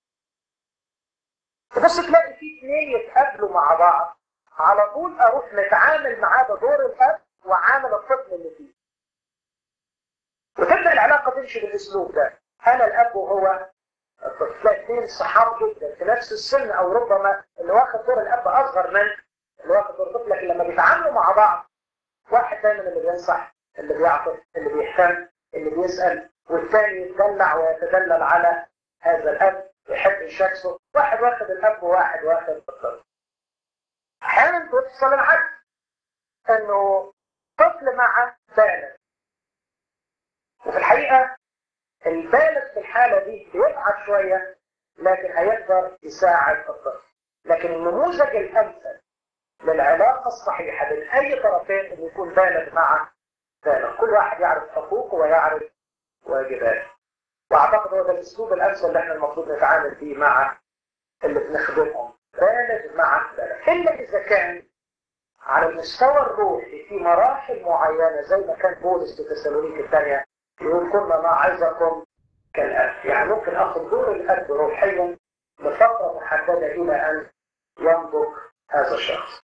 تبص تلاقي في اثنين يتقابلوا مع بعض على طول اروح متعامل معاه بدور الاب وعامل الطفل اللي فيه وتبدا العلاقه تمشي بالاسلوب ده انا الاب وهو الطفل تلاقي اثنين صحاب جدا في نفس السن او ربما اللي واخد دور الاب اصغر من اللي واخد دور الطفل لكن لما بيتعاملوا مع بعض واحد دايما اللي بينصح اللي بيعطف اللي بيهتم اللي بيسال والثاني يتدلع ويتدلل على هذا الاب يحب يشاكسه واحد واخد الاب وواحد واخد الطفل احيانا توصل العكس انه طفل مع بالغ وفي الحقيقه البالغ في الحاله دي بيضعف شويه لكن هيقدر يساعد الطفل لكن النموذج الامثل للعلاقه الصحيحه بين اي طرفين انه يكون بالغ مع بالغ كل واحد يعرف حقوقه ويعرف واجباته واعتقد هو ده الاسلوب الامثل اللي احنا المفروض نتعامل فيه مع اللي بنخدمهم بالغ مع بالغ الا اذا كان على المستوى الروحي في مراحل معينه زي ما كان بولس في تسالونيك الثانيه يقول كنا نعظكم كالاب يعني ممكن اخذ دور الاب روحيا لفتره محدده الى ان ينضج هذا الشخص.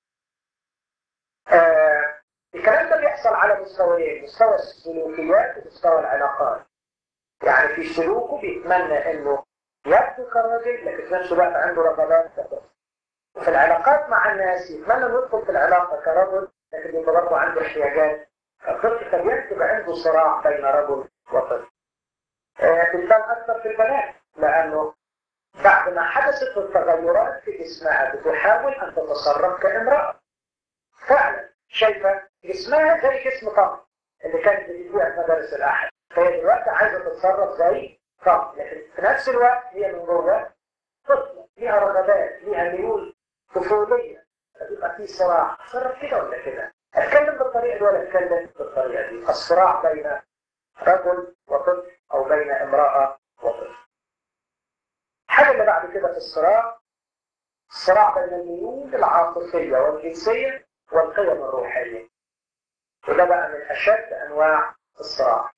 آه الكلام ده بيحصل على مستويين مستوى السلوكيات ومستوى العلاقات. يعني في سلوكه بيتمنى انه يبدو كراجل لكن في نفس الوقت عنده رغبات كطفل. وفي العلاقات مع الناس يتمنى انه يدخل في العلاقه كرجل لكن يبقى برضه عنده احتياجات الطفل فبيكتب عنده صراع بين رجل وطفل. آه بتبان اكثر في البنات لانه بعد ما حدثت التغيرات في جسمها بتحاول أن تتصرف كامرأة فعلا شايفة جسمها زي جسم طم اللي كانت بتديها في مدارس الأحد فهي دلوقتي عايزة تتصرف زي طم لكن في نفس الوقت هي من جوه طفلة ليها رغبات ليها ميول طفولية فبيبقى في صراع تصرف كده ولا كده اتكلم بالطريقة دي ولا اتكلم بالطريقة دي الصراع بين رجل وطفل أو بين امرأة وطفل الحاجة اللي بعد كده في الصراع الصراع بين الميول العاطفية والجنسية والقيم الروحية وده بقى من أشد أنواع الصراع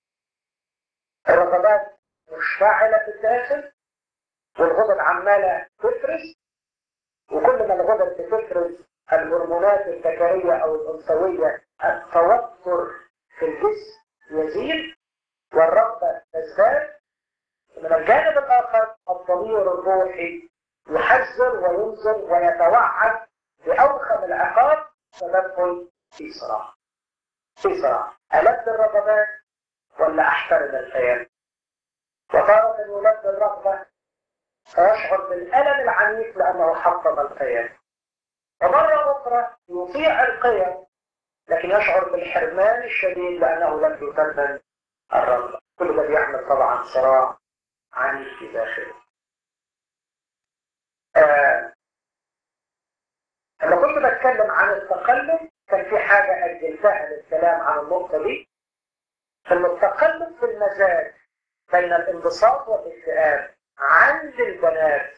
الرغبات مشتعلة في الداخل والغدد عمالة تفرز وكل ما الغدد بتفرز الهرمونات الذكرية أو الأنثوية التوتر في الجسم يزيد والرغبة تزداد من الجانب الآخر الضمير الروحي يحذر وينذر ويتوعد بأوخم العقاب فندخل في صراع في صراع ألد الرغبات ولا أحترم الخيال وتارة يلد الرغبة فيشعر بالألم العنيف لأنه حطم الخيال ومرة أخرى يطيع القيم لكن يشعر بالحرمان الشديد لأنه لم يتمم الرغبة كل ده بيعمل طبعا صراع عنيف في داخله آه لما كنت بتكلم عن التقلب كان في حاجة أجلتها للكلام عن النقطة دي أن التقلب في المزاج بين الانبساط والاكتئاب عند البنات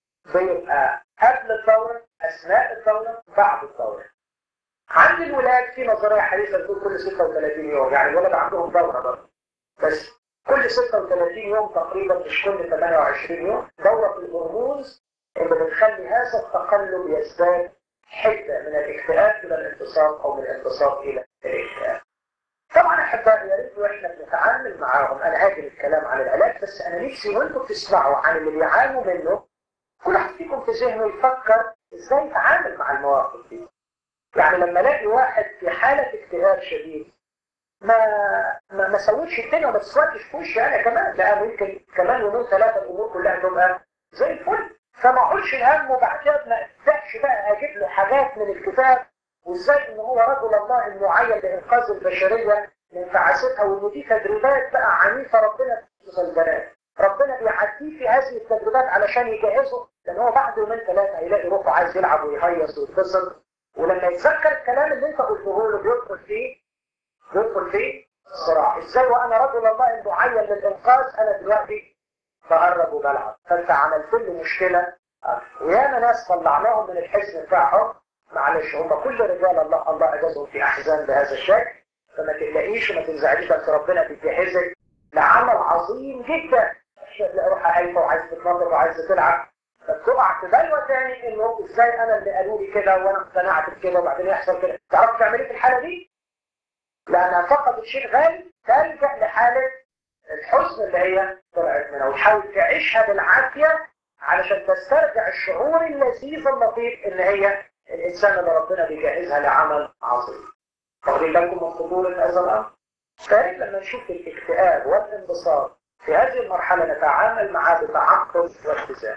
بيبقى قبل الدورة أثناء الدورة بعد الدورة عند الولاد في نظرية حديثة بتقول كل 36 يوم يعني الولد عندهم دورة برضه بس كل 36 يوم تقريبا مش كل 28 يوم دورة في الهرمونز اللي بتخلي هذا التقلب يزداد حدة من الاكتئاب إلى الانتصاب أو من الانتصاب إلى الاكتئاب. طبعا أحبائي يا ريت واحنا بنتعامل معاهم أنا هاجل الكلام عن العلاج بس أنا نفسي وأنتم بتسمعوا عن اللي بيعانوا منه كل واحد فيكم في ذهنه يفكر إزاي يتعامل مع المواقف دي. يعني لما الاقي واحد في حالة اكتئاب شديد ما ما ما سويتش الدنيا وما تسودش في وشي انا كمان لا يمكن كمان يومين ثلاثه الامور كلها تبقى زي الفل فما اقولش الهم وبعد كده ما ابداش بقى اجيب له حاجات من الكتاب وازاي ان هو رجل الله المعين لانقاذ البشريه من تعاستها وان دي تدريبات بقى عنيفه ربنا في البنات ربنا بيعديه في هذه التدريبات علشان يجهزه لان هو بعد يومين ثلاثه هيلاقي روحه عايز يلعب ويهيص ويتبسط ولما يتذكر الكلام اللي انت قلته له بيدخل فيه بيدخل فيه صراع ازاي وانا رجل الله المعين للانقاذ انا دلوقتي بقرب وبلعب فانت عملت لي مشكله وياما ناس طلعناهم من الحزن بتاعهم معلش هم كل رجال الله الله اجازهم في احزان بهذا الشكل فما تقلقيش وما تنزعجيش بس ربنا بيجهزك لعمل عظيم جدا روحها هايفه وعايزه تتنظر وعايزه تلعب فتقع في بلوى تاني انه ازاي انا اللي قالوا لي كده وانا اقتنعت بكده وبعدين يحصل كده تعرف تعمل ايه في الحاله دي؟ لانها فقدت شيء غالي تلجا لحاله الحزن اللي هي طلعت منها وتحاول تعيشها بالعافيه علشان تسترجع الشعور اللذيذ اللطيف ان هي الانسان اللي ربنا بيجهزها لعمل عظيم. واخدين بالكم من خطوره هذا الامر؟ فارق لما نشوف الاكتئاب والانبساط في هذه المرحله نتعامل معاه بتعقل واتزان.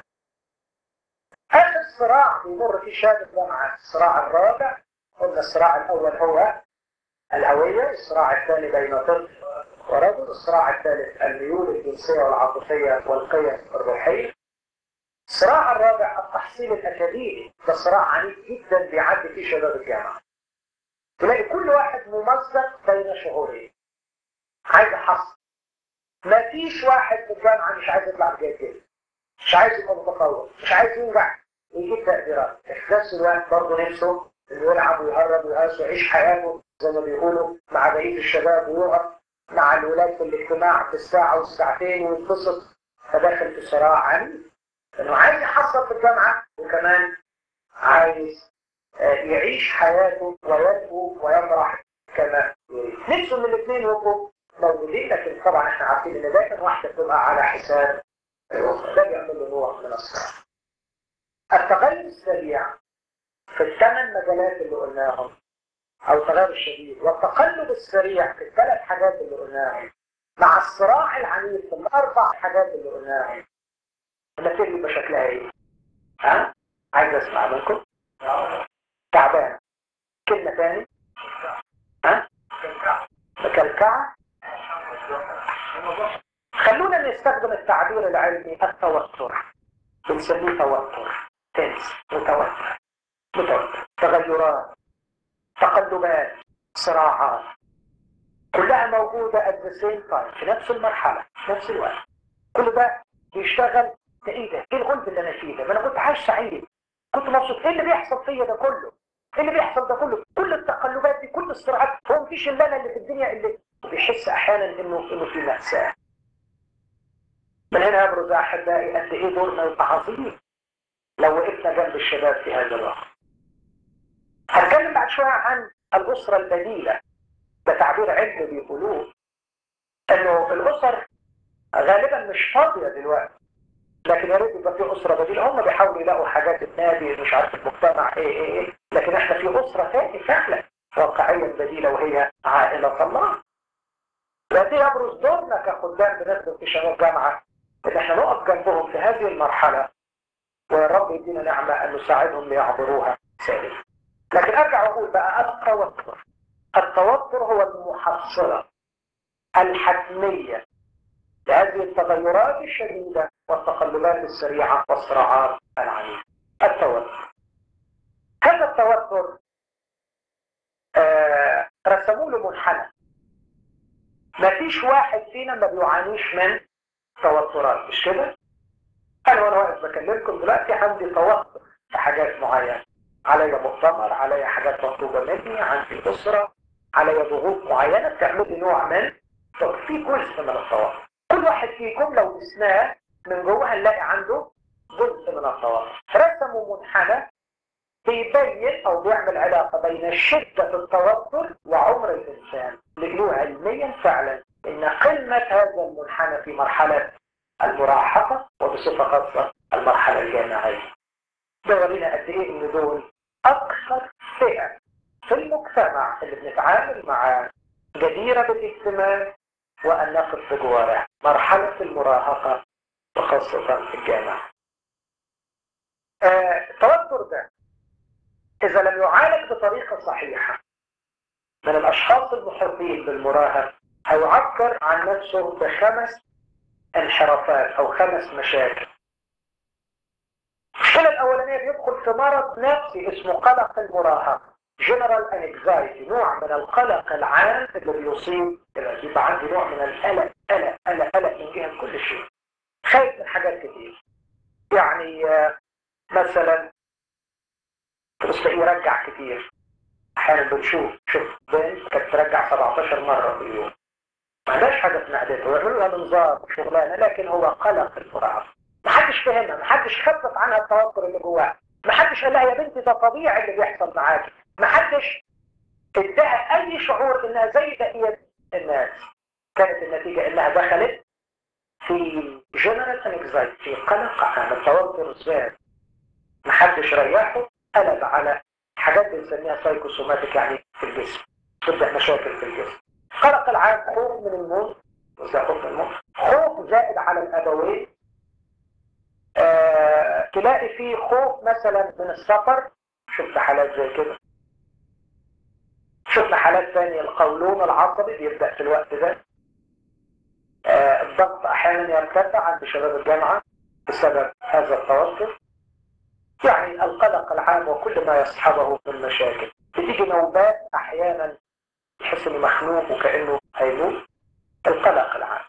آخر صراع بيمر فيه شاب الجامعة الصراع الرابع قلنا الصراع الأول هو الهوية الصراع الثاني بين طفل ورجل الصراع الثالث الميول الجنسية والعاطفية والقيم الروحية الصراع الرابع التحصيل الأكاديمي ده صراع عنيف جدا بيعدي فيه شباب الجامعة تلاقي كل واحد ممزق بين شعورين عايز يحصل ما فيش واحد في الجامعة مش عايز يطلع بجد جدا مش عايز يبقى متفوق مش عايز ينجح ويجيب تقديرات في نفس الوقت برضه نفسه انه يلعب ويهرب ويهرس ويعيش حياته زي ما بيقولوا مع بقيه الشباب ويقف مع الولاد في الاجتماع في الساعه والساعتين ويتبسط فداخل في صراع عنيف لانه عايز يحصل في الجامعه وكمان عايز يعيش حياته ويدعو ويفرح كما يريد نفسه ان الاثنين يبقوا موجودين لكن طبعا احنا عارفين ان دايما واحده بتبقى على حساب الأخرى ده بيعمل له نوع من الصراع التغير السريع في الثمان مجالات اللي قلناهم او التغير الشديد والتقلب السريع في الثلاث حاجات اللي قلناهم مع الصراع العنيف في الاربع حاجات اللي قلناهم النتيجة يبقى شكلها ايه؟ ها؟ عايز اسمع منكم تعبان كلمة تاني ها؟ مكلكعة خلونا نستخدم التعبير العلمي التوتر بنسميه توتر تنس متوتر متوتر تغيرات تقلبات صراعات كلها موجودة at the same time في نفس المرحلة في نفس الوقت كل ده بيشتغل ده ايه ده؟ ايه الغلب اللي انا فيه ده؟ ما انا كنت عايش سعيد كنت مبسوط ايه اللي بيحصل فيا ده كله؟ ايه اللي بيحصل ده كله؟ كل التقلبات دي كل الصراعات هو مفيش الا انا اللي في الدنيا اللي بيحس احيانا انه انه في مأساة من هنا يبرز احبائي قد ايه دورنا يبقى عظيم لو وقفنا جنب الشباب في هذا الوقت هتكلم بعد شويه عن الاسره البديله ده تعبير علمي بيقولوه انه الاسر غالبا مش فاضيه دلوقتي لكن يا ريت يبقى في اسره بديله هم بيحاولوا يلاقوا حاجات النادي مش عارف المجتمع ايه ايه ايه لكن احنا في اسره ثانيه فعلا واقعيا بديله وهي عائله الله وقد يبرز دورنا كخدام بنخدم في شباب جامعه ان احنا نقف جنبهم في هذه المرحله ويا رب يدينا نعمه ان نساعدهم ليعبروها سالما لكن ارجع واقول بقى التوتر التوتر هو المحصله الحتميه لهذه التغيرات الشديده والتقلبات السريعه والصراعات العنيفه التوتر هذا التوتر آه رسموا له منحنى ما فيش واحد فينا ما بيعانيش من توترات مش كده؟ انا وانا واقف بكلمكم دلوقتي عندي توتر في حاجات معينه عليا مؤتمر عليا حاجات مطلوبه مني عندي اسره عليا ضغوط معينه بتعمل لي نوع من في جزء من التوتر كل واحد فيكم لو قسناه من جوه هنلاقي عنده جزء من التوتر رسموا منحنى بيبين او بيعمل علاقه بين شده التوتر وعمر الانسان لقلوه علميا فعلا ان قمه هذا المنحنى في مرحله المراهقه وبصفه خاصه المرحله الجامعيه ده ورينا قد ايه ان دول اكثر فئه في المجتمع اللي بنتعامل معاه جديره بالاهتمام وان نقف بجوارها مرحله المراهقه وخاصه في الجامعه آه، التوتر ده إذا لم يعالج بطريقة صحيحة من الأشخاص المحيطين بالمراهق هيعبر عن نفسه بخمس انحرافات أو خمس مشاكل المشكلة الأولانية بيدخل في مرض نفسي اسمه قلق المراهق جنرال انكزايتي نوع من القلق العام اللي بيصيب يبقى عندي نوع من القلق قلق قلق قلق من جهة كل شيء خايف من حاجات كتير يعني مثلا تبص يرجع كتير احيانا بنشوف شوف بنت كانت ترجع 17 مره في اليوم ما عندهاش حاجه في معدتها ويعملوا لها منظار وشغلانه لكن هو قلق المراهقه ما حدش فهمها ما حدش خفف عنها التوتر اللي جواها ما حدش قال لها يا بنتي ده طبيعي اللي بيحصل معاكي ما حدش اداها اي شعور انها زي بقيه الناس كانت النتيجه انها دخلت في جنرال انكزايتي في قلق عام التوتر زاد ما حدش ريحه قلب على حاجات بنسميها سايكوسوماتيك يعني في الجسم تبدا مشاكل في الجسم قلق العام خوف من الموت وازاي خوف من الموت خوف زائد على الابوين آه، تلاقي فيه خوف مثلا من السفر شفت حالات زي كده شفنا حالات ثانية القولون العصبي بيبدأ في الوقت ده آه، الضغط أحيانا يرتفع عند شباب الجامعة بسبب هذا التوتر يعني القلق العام وكل ما يصحبه من مشاكل بتيجي نوبات أحيانا يحس إنه مخنوق وكأنه هيموت القلق العام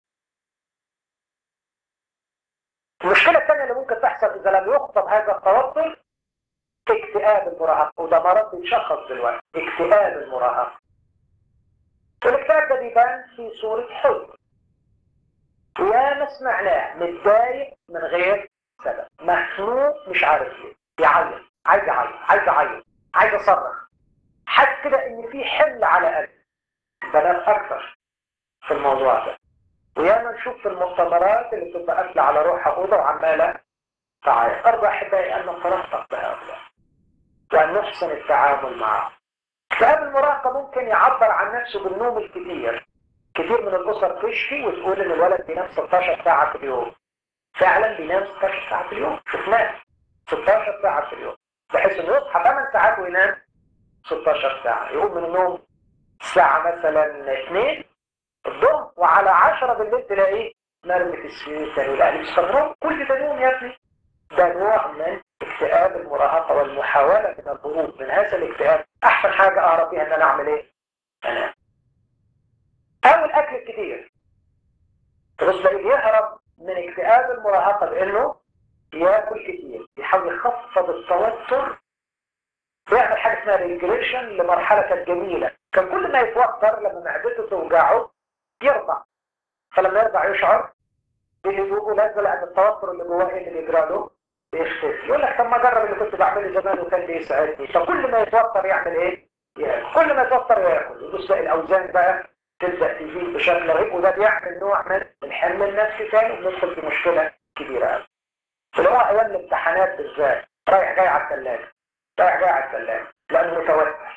المشكلة الثانية اللي ممكن تحصل إذا لم يخطب هذا التوتر اكتئاب المراهقة وده مرض بيتشخص دلوقتي اكتئاب المراهقة والاكتئاب ده بيبان في صورة حزن وياما سمعناه متضايق من غير سبب مخنوق مش عارف ليه يعيط عايز يعيط عايز يعيط عايز اصرخ حاسس كده ان في حمل على قلبي بنات اكتر في الموضوع ده وياما نشوف في المؤتمرات اللي بتبقى قافله على روحها اوضه وعماله تعيط ارجو احبائي ان نترفق بهؤلاء وان نحسن التعامل معهم اكتئاب المراهقه ممكن يعبر عن نفسه بالنوم الكثير كثير من الاسر تشكي وتقول ان الولد بينام 16 ساعه في اليوم فعلا بينام 16 ساعة في اليوم شفناه 16 ساعة في اليوم بحيث انه يصحى 8 ساعات وينام 16 ساعة يقوم من النوم الساعة مثلا 2 الظهر وعلى 10 بالليل تلاقيه مرمي في السرير تاني لا مستغرب كل ده نوم يا ابني ده نوع من اكتئاب المراهقة والمحاولة من الهروب من هذا الاكتئاب أحسن حاجة أعرف فيها إن أنا أعمل إيه؟ أنام أو الأكل الكتير بص يهرب من اكتئاب المراهقة بأنه ياكل كتير يحاول يخفض التوتر بيعمل حاجة اسمها ريجريشن لمرحلة كانت جميلة كان كل ما يتوتر لما معدته توجعه يرضع فلما يرضع يشعر بهدوء لازم لأن التوتر اللي جواه ايه اللي بيجرى له بيختفي يقول لك طب ما اجرب اللي كنت بعمله زمان وكان بيساعدني فكل ما يتوتر يعمل ايه؟ ياكل كل ما يتوتر ياكل يبص الاوزان بقى تبدا تزيد بشكل رهيب وده بيعمل نوع من الحمل النفسي تاني وبندخل في مشكله كبيره قوي اللي هو ايام الامتحانات بالذات رايح جاي على الثلاجه رايح جاي على الثلاجه لانه متوتر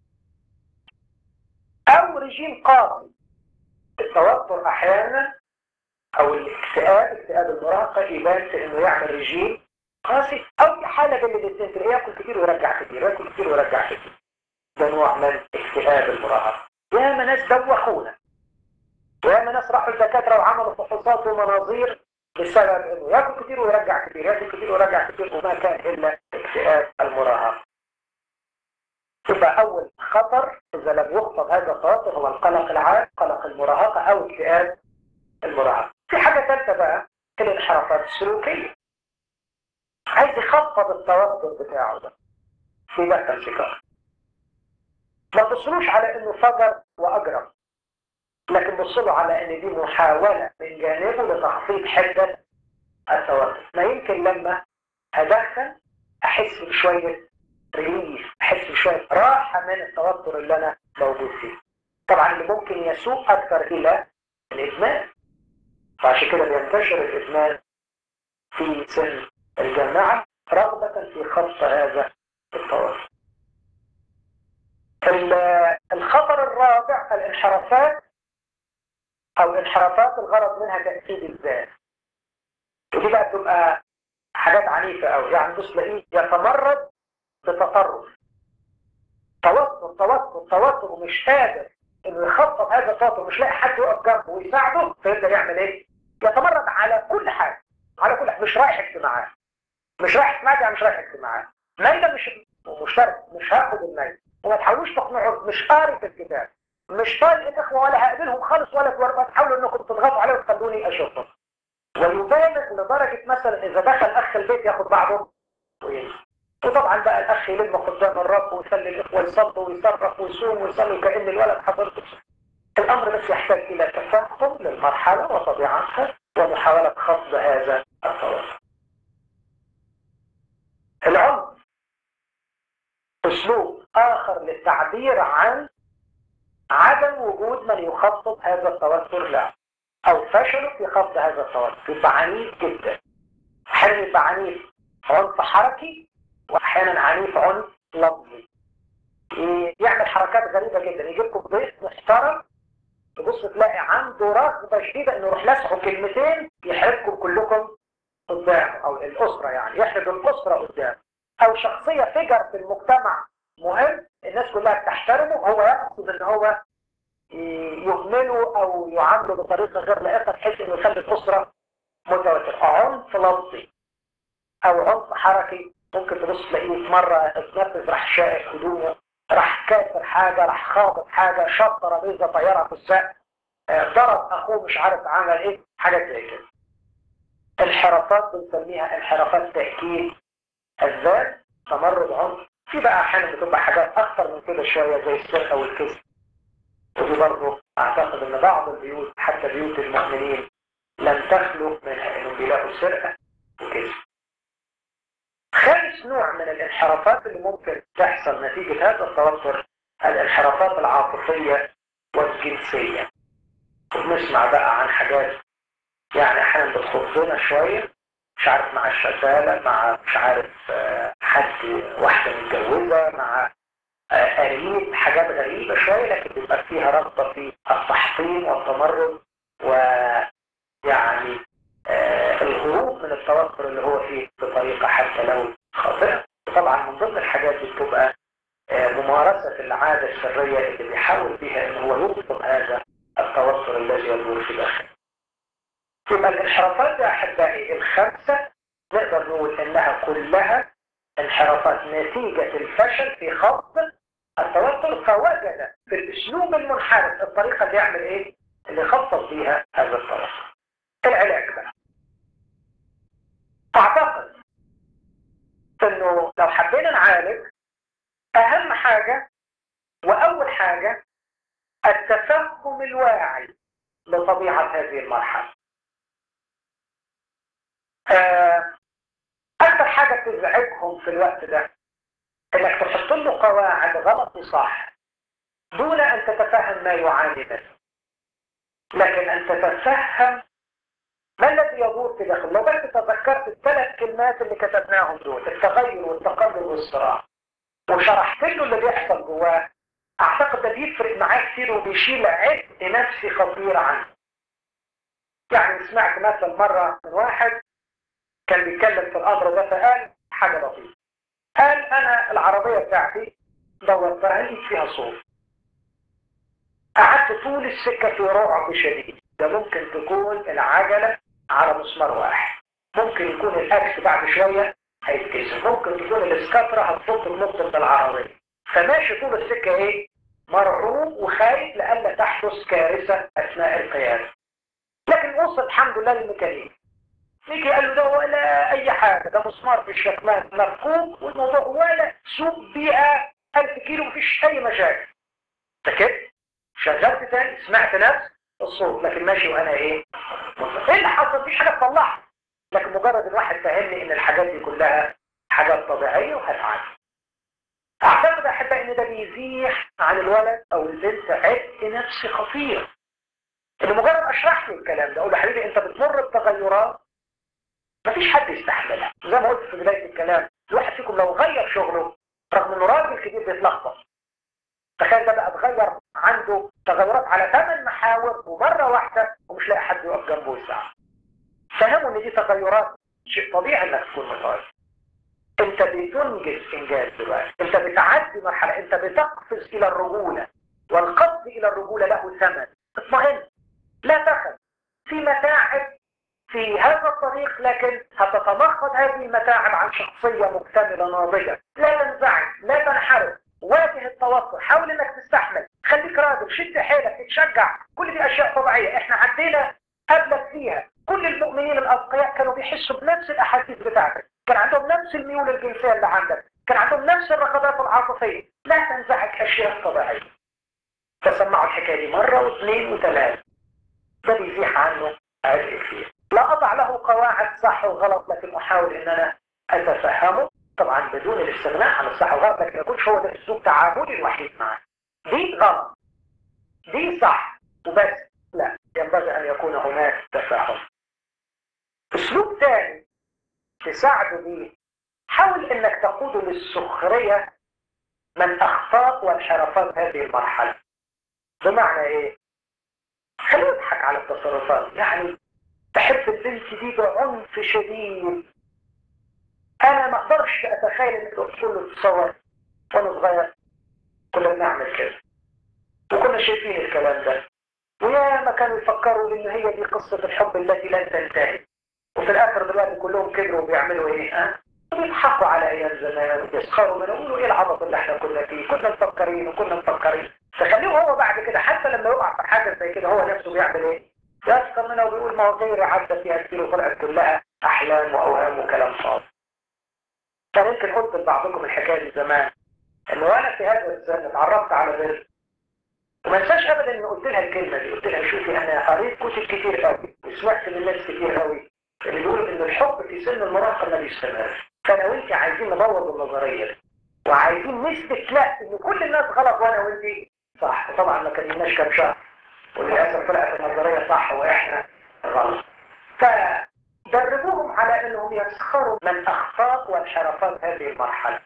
او رجيم قاسي التوتر احيانا او الاكتئاب اكتئاب المراهقه يبان في انه يعمل رجيم قاسي او حاله بين الاثنين تلاقيه ياكل كتير ويرجع كتير ياكل كتير ويرجع كتير ده نوع من اكتئاب المراهقه ياما ناس دوخونا وياما ناس راحوا الدكاتره وعملوا فحوصات ومناظير بسبب انه ياكل كتير ويرجع كتير ياكل كتير ويرجع كتير وما كان الا اكتئاب المراهقه يبقى اول خطر اذا لم يخفض هذا التوتر هو القلق العام قلق المراهقه او اكتئاب المراهقه في حاجه ثالثه بقى الانحرافات السلوكيه عايز يخفض التوتر بتاعه ده في بقى انفكار ما تبصلوش على انه فجر واجرم لكن بصلوا على ان دي محاولة من جانبه لتخفيض حدة التوتر ما يمكن لما ادخل احس بشوية ريليف احس بشوية راحة من التوتر اللي انا موجود فيه طبعا اللي ممكن يسوق اكثر الى الادمان فعشان كده بينتشر الادمان في سن الجامعة رغبة في خفض هذا التوتر الخطر الرابع الانحرافات او انحرافات الغرض منها تأكيد الذات ودي بقى بتبقى حاجات عنيفة قوي يعني بص تلاقيه يتمرد بتطرف توتر توتر توتر ومش قادر انه يخطط هذا التوتر مش لاقي حد يقف جنبه ويساعده فيبدا يعمل ايه؟ يتمرد على كل حاجه على كل حاجه مش رايح اجتماعات مش رايح اجتماعات يعني مش رايح اجتماعات مايده مش مشترك مش هاخد المايده وما تحاولوش تقنعوا مش قاري في الكتاب مش طايق الاخوه ولا هقابلهم خالص ولا تحاولوا انكم تضغطوا عليه وتخلوني اشوفهم ويبالغ لدرجه مثلا اذا دخل اخ البيت ياخد بعضه ويمشي وطبعا بقى الاخ يلم قدام الرب ويخلي الاخوه يصلوا ويصرخ ويصوم ويصلي كان الولد حضرته الامر بس يحتاج الى تفهم للمرحله وطبيعتها ومحاوله خفض هذا التوتر العنف اسلوب اخر للتعبير عن عدم وجود من يخفض هذا التوتر له او فشله في خفض هذا التوتر يبقى عنيف جدا احيانا يبقى عنيف عنف حركي واحيانا عنيف عنف لفظي يعمل حركات غريبة جدا يجي لكم ضيف محترم تبص تلاقي عنده رغبة شديدة انه يروح لسعه كلمتين يحرجكم كلكم قدامه او الاسرة يعني يحرج الاسرة قدامه او شخصية فجر في المجتمع مهم الناس كلها بتحترمه هو يقصد ان هو يهمله او يعامله بطريقة غير لائقة بحيث انه يخلي الاسرة متوتر عنف لفظي او عنف حركي ممكن تبص تلاقيه في مرة اتنفذ راح شائك هدومه راح كاسر حاجة راح خابط حاجة شط ترابيزة طيارة في السقف ضرب اخوه مش عارف عمل ايه حاجات زي كده انحرافات بنسميها انحرافات تأكيد الذات تمرد عنف في بقى احيانا بتبقى حاجات اكثر من كده شويه زي السرقه والكذب ودي برضه اعتقد ان بعض البيوت حتى بيوت المؤمنين لم تخلو من انهم بيلاقوا سرقه وكذب خامس نوع من الانحرافات اللي ممكن تحصل نتيجه هذا التوتر الانحرافات العاطفيه والجنسيه وبنسمع بقى عن حاجات يعني احيانا بتخضنا شويه مش عارف مع الشغالة مع مش عارف حد واحدة متجوزة مع قريب حاجات غريبة شوية لكن بيبقى فيها رغبة في التحطيم والتمرد ويعني الهروب التوتر اللي هو فيه بطريقة حتى لو خاطئة طبعا من ضمن الحاجات دي بتبقى ممارسة العادة السرية اللي بيحاول بها ان هو يضبط هذا التوتر الذي يدور في داخله يبقى الانحرافات يا احبائي الخمسة نقدر نقول انها كلها انحرافات نتيجة الفشل في خفض التوتر فوجد في الاسلوب المنحرف الطريقة اللي يعمل ايه اللي يخفض بيها هذا التوتر العلاج بقى اعتقد انه لو حبينا نعالج اهم حاجة واول حاجة التفهم الواعي لطبيعة هذه المرحلة اكثر حاجة تزعجهم في الوقت ده انك تحط له قواعد غلط وصح دون ان تتفهم ما يعاني منه لكن ان تتفهم ما الذي يدور في داخله لو بس تذكرت الثلاث كلمات اللي كتبناهم دول التغير والتقلب والصراع وشرحت له اللي بيحصل جواه اعتقد ده بيفرق معاه كتير وبيشيل عبء نفسي خطير عنه يعني سمعت مثلا مرة من واحد كان بيتكلم في الامر ده فقال حاجة لطيفة قال انا العربية بتاعتي دورتها لقيت فيها صوت قعدت طول السكة في رعب شديد ده ممكن تكون العجلة على مسمار واحد ممكن يكون الاكس بعد شوية هيتكسر ممكن تكون الاسكاترة هتفوت النص من العربية فماشي طول السكة ايه مرعوب وخايف لألا تحدث كارثة أثناء القيادة لكن وصل الحمد لله للميكانيك يجي قال له ده ولا أي حاجة ده مسمار في الشكمان مركوب والموضوع ولا سوق بيئة 1000 كيلو مفيش أي مشاكل سكت شغلت تاني سمعت نفس الصوت لكن ماشي وأنا إيه إيه اللي حصل مفيش حاجة تطلعها لكن مجرد الواحد فهمني إن الحاجات دي كلها حاجات طبيعية وهتعدي اعتقد احب ان ده بيزيح عن الولد او البنت عبء نفسي خطير ان مجرد اشرح له الكلام ده اقول له حبيبي انت بتمر بتغيرات مفيش حد يستحملها زي ما قلت في بدايه الكلام الواحد فيكم لو غير شغله رغم انه راجل كبير بيتلخبط تخيل ده بقى اتغير عنده تغيرات على ثمان محاور ومره واحده ومش لاقي حد يقف جنبه يساعده فهموا ان دي تغيرات شيء طبيعي انك تكون متغير انت بتنجز انجاز دلوقتي انت بتعدي مرحلة انت بتقفز الى الرجولة والقفز الى الرجولة له ثمن اطمئن لا تخف في متاعب في هذا الطريق لكن هتتمخض هذه المتاعب عن شخصية مكتملة ناضجة لا تنزعج لا تنحرف واجه التوتر حاول انك تستحمل خليك راجل شد حيلك اتشجع كل دي اشياء طبيعية احنا عدينا قبلك فيها كل المؤمنين الاتقياء كانوا بيحسوا بنفس الاحاسيس بتاعتك كان عندهم نفس الميول الجنسية اللي عندك كان عندهم نفس الرغبات العاطفية لا تنزعج أشياء طبيعية تسمعوا الحكاية دي مرة واثنين وثلاثة ده بيزيح عنه عبء كثير لا أضع له قواعد صح وغلط لكن أحاول إن أنا أتفهمه طبعا بدون الاستغناء عن الصح والغلط لكن ما يكونش هو ده أسلوب تعاملي الوحيد معه دي غلط دي صح وبس لا ينبغي أن يكون هناك تفاهم أسلوب ثاني تساعده بيه حاول انك تقود للسخرية من اخطاء وانحرافات هذه المرحلة بمعنى ايه خليه يضحك على التصرفات يعني بحب البنت دي بعنف شديد انا ما اقدرش اتخيل انك تقول له تصور وانا صغير كنا بنعمل كده وكنا شايفين الكلام ده ويا ما كانوا يفكروا ان هي دي قصة الحب التي لن تنتهي وفي الاخر دلوقتي كلهم كبروا وبيعملوا ايه ها بيضحكوا على ايام زمان ويسخروا منه يقولوا ايه العبط اللي احنا كنا فيه كنا مفكرين وكنا مفكرين تخليه هو بعد كده حتى لما يقع في حاجه زي كده هو نفسه بيعمل ايه يسخر منها وبيقول ما هو غير عدى فيها كتير وطلعت كلها احلام واوهام وكلام فاضي كان يمكن قلت لبعضكم الحكايه دي زمان ان وانا في هذا السن اتعرفت على بنت وما انساش ابدا ان قلت لها الكلمه دي قلت لها شوفي انا قريت كتب كتير قوي وسمعت من ناس كتير قوي اللي بيقولوا ان الحب في سن المراهقه ما بيستمرش فانا وانت عايزين نبوظ النظريه دي وعايزين نثبت لا ان كل الناس غلط وانا وانت صح وطبعا ما كلمناش كام شهر وللاسف طلعت النظريه صح واحنا غلط فدربوهم على انهم يسخروا من اخطاء وانحرافات هذه المرحله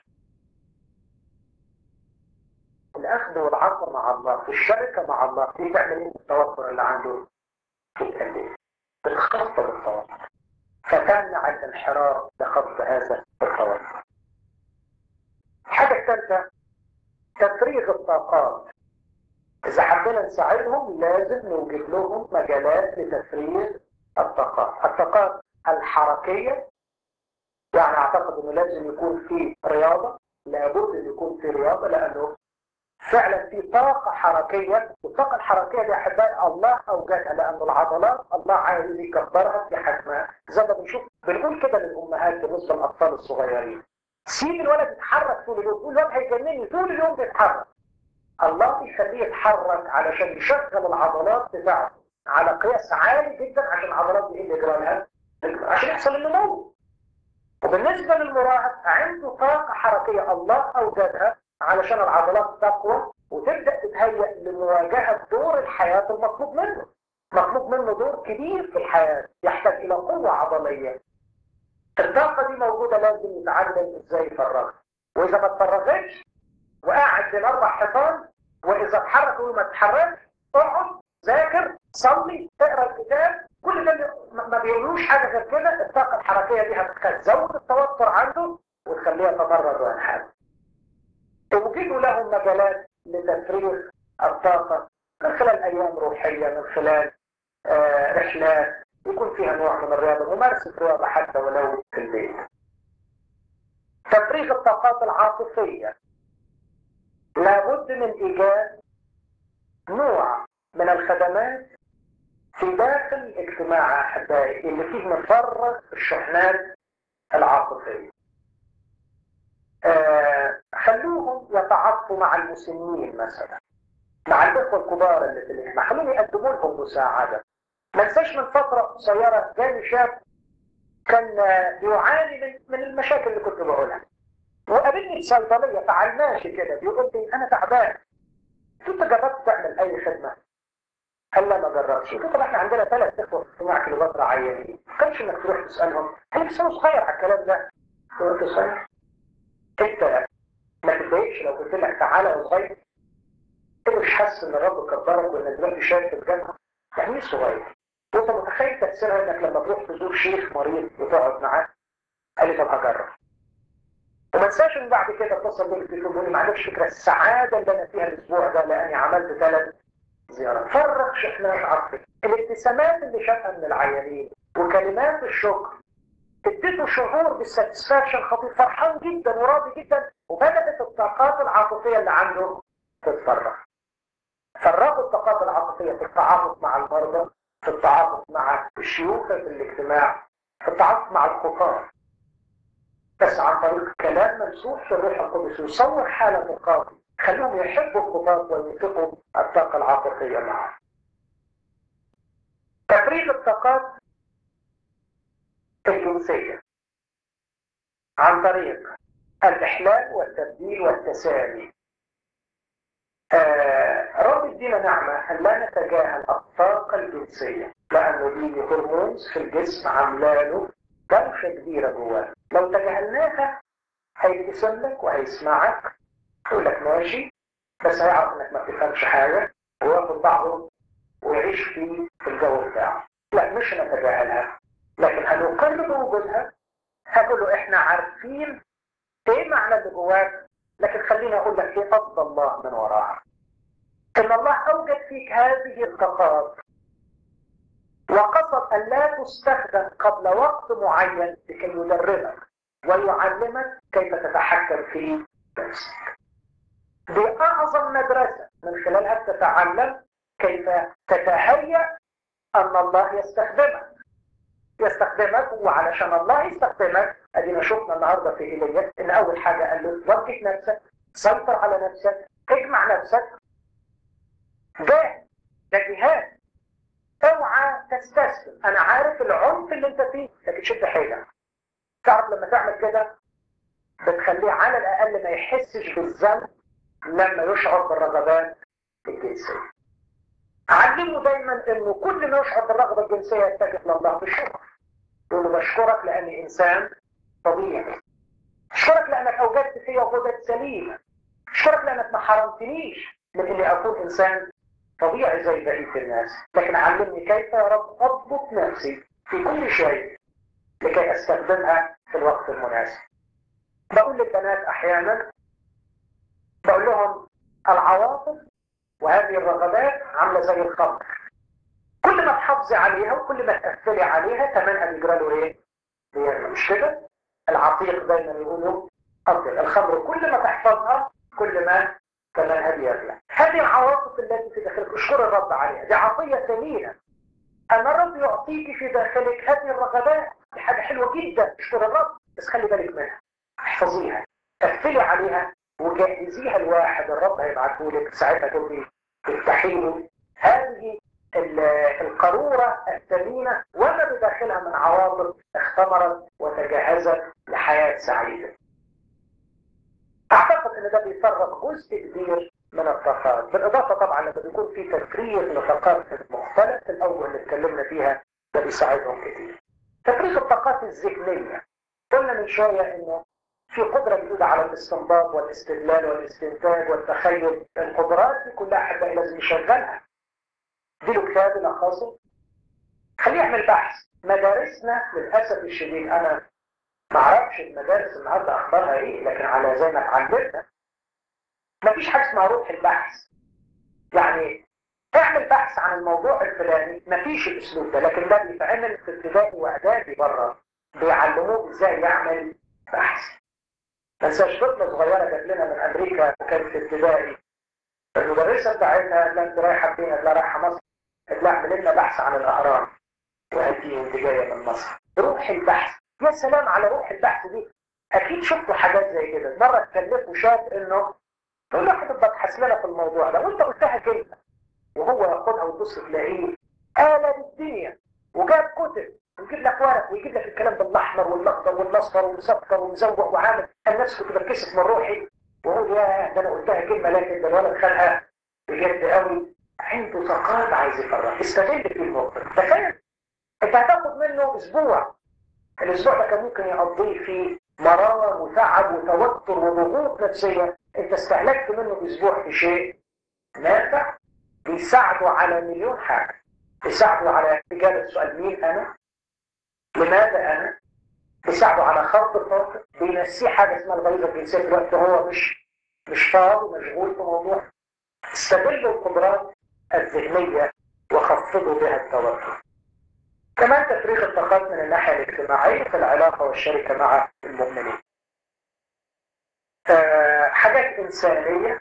الاخذ والعطاء مع الله والشركه مع الله دي تعمل ايه التوتر اللي عنده بتقلل بتخفض التوتر فتمنع الانحراف لخفض هذا التوتر. الحاجة الثالثة تفريغ الطاقات. إذا حبينا نساعدهم لازم نوجد لهم مجالات لتفريغ الطاقات. الطاقات الحركية يعني أعتقد إنه لازم يكون في رياضة لابد أن يكون في رياضة لأنه فعلا في طاقة حركية والطاقة الحركية دي أحبائي الله أوجدها لأن العضلات الله عايز يكبرها في حجمها زي ما بنشوف بنقول كده للأمهات بالنسبة للأطفال الصغيرين سيب الولد يتحرك طول اليوم الولد هيجنني طول اليوم بيتحرك الله بيخليه يتحرك علشان يشغل العضلات بتاعته على قياس عالي جدا عشان العضلات دي اللي جرالها عشان يحصل النمو وبالنسبة للمراهق عنده طاقة حركية الله أوجدها علشان العضلات تقوى وتبدأ تتهيأ لمواجهة دور الحياة المطلوب منه مطلوب منه دور كبير في الحياة يحتاج إلى قوة عضلية الطاقة دي موجودة لازم يتعلم ازاي يفرغها وإذا ما اتفرغتش وقاعد بين أربع حيطان وإذا اتحرك يقول ما تتحركش اقعد ذاكر صلي اقرا الكتاب كل ده ما بيقولوش حاجة غير كده الطاقة الحركية دي هتزود التوتر عنده وتخليه يتمرد وينحرف توجدوا لهم مجالات لتفريغ الطاقة من خلال أيام روحية من خلال آه رحلات يكون فيها نوع من الرياضة ممارسة رياضة حتى ولو في البيت تفريغ الطاقات العاطفية لابد من إيجاد نوع من الخدمات في داخل الاجتماع أحبائي اللي فيه نفرغ الشحنات العاطفية آه خلوهم يتعاطفوا مع المسنين مثلا مع الاخوه الكبار اللي في الاجتماع خلوهم يقدموا لهم مساعده ما انساش من فتره قصيره جاني شاب كان بيعاني من من المشاكل اللي كنت بقولها وقابلني في صيدليه فعل ماشي كده بيقول لي انا تعبان انت جربت تعمل اي خدمه؟ قال لا ما جربتش قلت طب احنا عندنا ثلاث اخوه في اجتماع كليوباترا عيانين ما كانش انك تروح تسالهم هل لسه صغير على الكلام ده؟ قلت صحيح انت ما تتضايقش لو قلت لك تعالى يا صغير انت مش حاسس ان الرب كبرك وانك دلوقتي شايف الجنه يعني ايه صغير وانت متخيل تفسيرها انك لما تروح تزور شيخ مريض وتقعد معاه قال لي طب هجرب وما انساش ان بعد كده اتصل بيك تقول لي ما عندكش فكره السعاده اللي انا فيها الاسبوع ده لاني عملت ثلاث زيارات فرغ شحنات عاطفيه الابتسامات اللي شافها من العيانين وكلمات الشكر اديته شعور بالساتسفاكشن خطير فرحان جدا وراضي جدا وبدات الطاقات العاطفيه اللي عنده تتفرغ فرغوا الطاقات العاطفيه في التعاطف مع المرضى في التعاطف مع الشيوخ في الاجتماع في التعاطف مع الخطاه بس عن طريق كلام ممسوح في الروح القدس يصور حاله القاضي خليهم يحبوا الخطاه وينفقوا الطاقه العاطفيه معه تفريغ الطاقات الجنسية عن طريق الإحلال والتبديل والتسامي آه رب يدينا نعمة أن لا نتجاهل الطاقة الجنسية لأنه دي هرمونز في الجسم عاملاله دوشة كبيرة جواه لو تجاهلناها هيبتسم لك وهيسمعك يقول لك ماشي بس هيعرف انك ما بتفهمش حاجة وياخد بعضه ويعيش فيه في الجو بتاعه لا مش نتجاهلها لكن هنقر بوجودها هقول له احنا عارفين ايه معنى اللي جواك لكن خليني اقول لك ايه قصد الله من وراها ان الله اوجد فيك هذه الطاقات وقصد ان لا تستخدم قبل وقت معين لكي يدربك ويعلمك كيف تتحكم في نفسك دي اعظم مدرسه من خلالها تتعلم كيف تتهيأ ان الله يستخدمك يستخدمك وعلشان الله يستخدمك ادينا شفنا النهارده في ايليا ان اول حاجه قال له وجه نفسك سيطر على نفسك اجمع نفسك جاهد ده جهاد اوعى تستسلم انا عارف العنف اللي انت فيه لكن شد حيلك تعرف لما تعمل كده بتخليه على الاقل ما يحسش بالذنب لما يشعر بالرغبات الجنسيه علمه دايما انه كل ما يشعر بالرغبه الجنسيه يتجه لله بالشكر يقول له بشكرك لاني انسان طبيعي اشكرك لانك اوجدت فيا غدد سليمه اشكرك لانك ما حرمتنيش من اني اكون انسان طبيعي زي بقيه الناس لكن علمني كيف يا رب اضبط نفسي في كل شيء لكي استخدمها في الوقت المناسب بقول للبنات احيانا بقول لهم العواطف وهذه الرغبات عامله زي الخمر كل ما تحافظي عليها وكل ما تقفلي عليها ثمنها بيجرى له ايه؟ بيغلى مش كده؟ العتيق دايما يقولوا افضل الخمر كل ما تحفظها كل ما ثمنها بيغلى هذه العواطف التي في داخلك اشكر الرب عليها دي عطيه ثمينه اما الرب يعطيك في داخلك هذه الرغبات دي حاجه حلوه جدا اشكر الرب بس خلي بالك منها احفظيها قفلي عليها وجهزيها الواحد الرب هيبعته لك ساعتها تقولي تفتحي له هذه القارورة الثمينة وما بداخلها من عواطف اختمرت وتجهزت لحياة سعيدة أعتقد أن ده بيفرغ جزء كبير من الطاقات بالإضافة طبعا لما بيكون في تفريغ لطاقات مختلف الأول اللي اتكلمنا فيها ده بيساعدهم كتير تفريغ الطاقات الذهنية قلنا من شوية أنه في قدرة جديدة على الاستنباط والاستدلال والاستنتاج والتخيل القدرات دي كلها أحبائي لازم يشغلها دي له كتاب لخصه خليه يعمل بحث مدارسنا للأسف الشديد أنا ما اعرفش المدارس النهارده اخبارها ايه لكن على زي ما اتعلمنا مفيش حاجه اسمها روح البحث يعني اعمل بحث عن الموضوع الفلاني مفيش الاسلوب ده لكن ده بيتعمل في ابتدائي واعدادي بره بيعلموه ازاي يعمل بحث ما انساش طفله صغيره جات لنا من امريكا وكانت في ابتدائي المدرسه بتاعتها قالت انت رايحه فين؟ قالت لها رايحه مصر قالت لها اعمل لنا بحث عن الاهرام وهاتي انت جايه من مصر روح البحث يا سلام على روح البحث دي اكيد شفتوا حاجات زي كده مره اتكلموا شاب انه تقول له حضرتك بتحس لنا في الموضوع ده وانت قلتها كلمه وهو ياخدها وتبص تلاقيه قلب الدنيا وجاب كتب ويجيب لك ورق ويجيب لك الكلام بالاحمر والاخضر والاصفر ومسكر ومزوق وعامل الناس كنت بتكسف من روحي وهو يا ده انا قلتها كلمه لكن ده الولد خدها بجد قوي عنده طاقات عايز يفرغ استغل في الموقف تخيل انت هتاخد منه اسبوع الاسبوع ده كان ممكن يقضيه في مرار وتعب وتوتر وضغوط نفسيه انت استهلكت منه اسبوع في شيء نافع بيساعده على مليون حاجه بيساعده على اجابه سؤال مين انا؟ لماذا انا؟ بيساعده على خلق الطاقه بينسيه حاجه اسمها الغريزه الجنسيه في الوقت هو مش مش فاضي مشغول في موضوع استغلوا القدرات الذهنيه وخفضوا بها التوتر كمان تفريغ الطاقات من الناحية الاجتماعية في العلاقة والشركة مع المؤمنين أه حاجات إنسانية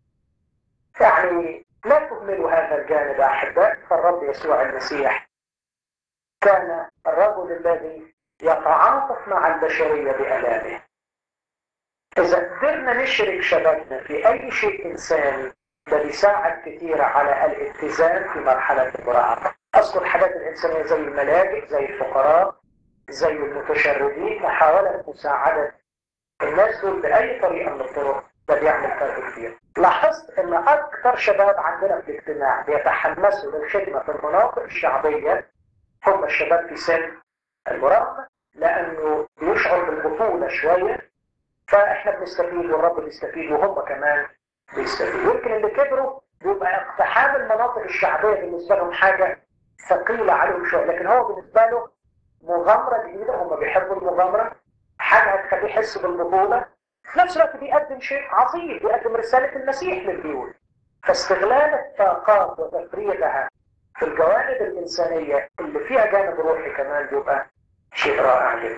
يعني لا تهملوا هذا الجانب أحباء فالرب يسوع المسيح كان الرجل الذي يتعاطف مع البشرية بألامه إذا قدرنا نشرك شبابنا في أي شيء إنساني ده بيساعد كثير على الاتزان في مرحلة المراهقة أذكر حاجات الإنسانية زي الملاجئ زي الفقراء زي المتشردين محاولة مساعدة الناس دول بأي طريقة من الطرق ده بيعمل فرق كبير لاحظت ان اكثر شباب عندنا في الاجتماع بيتحمسوا للخدمة في المناطق الشعبية هم الشباب في سن المراهقة لانه بيشعر بالبطولة شوية فاحنا بنستفيد والرب بيستفيد وهم كمان بيستفيدوا يمكن اللي كبروا بيبقى اقتحام المناطق الشعبية بالنسبة لهم حاجة ثقيلة عليهم شوية لكن هو بالنسبة له مغامرة جديدة هم بيحبوا المغامرة حاجة هتخليه يحس بالبطولة في نفس الوقت بيقدم شيء عظيم بيقدم رسالة المسيح للبيوت فاستغلال الطاقات وتفريغها في الجوانب الإنسانية اللي فيها جانب روحي كمان بيبقى شيء رائع جدا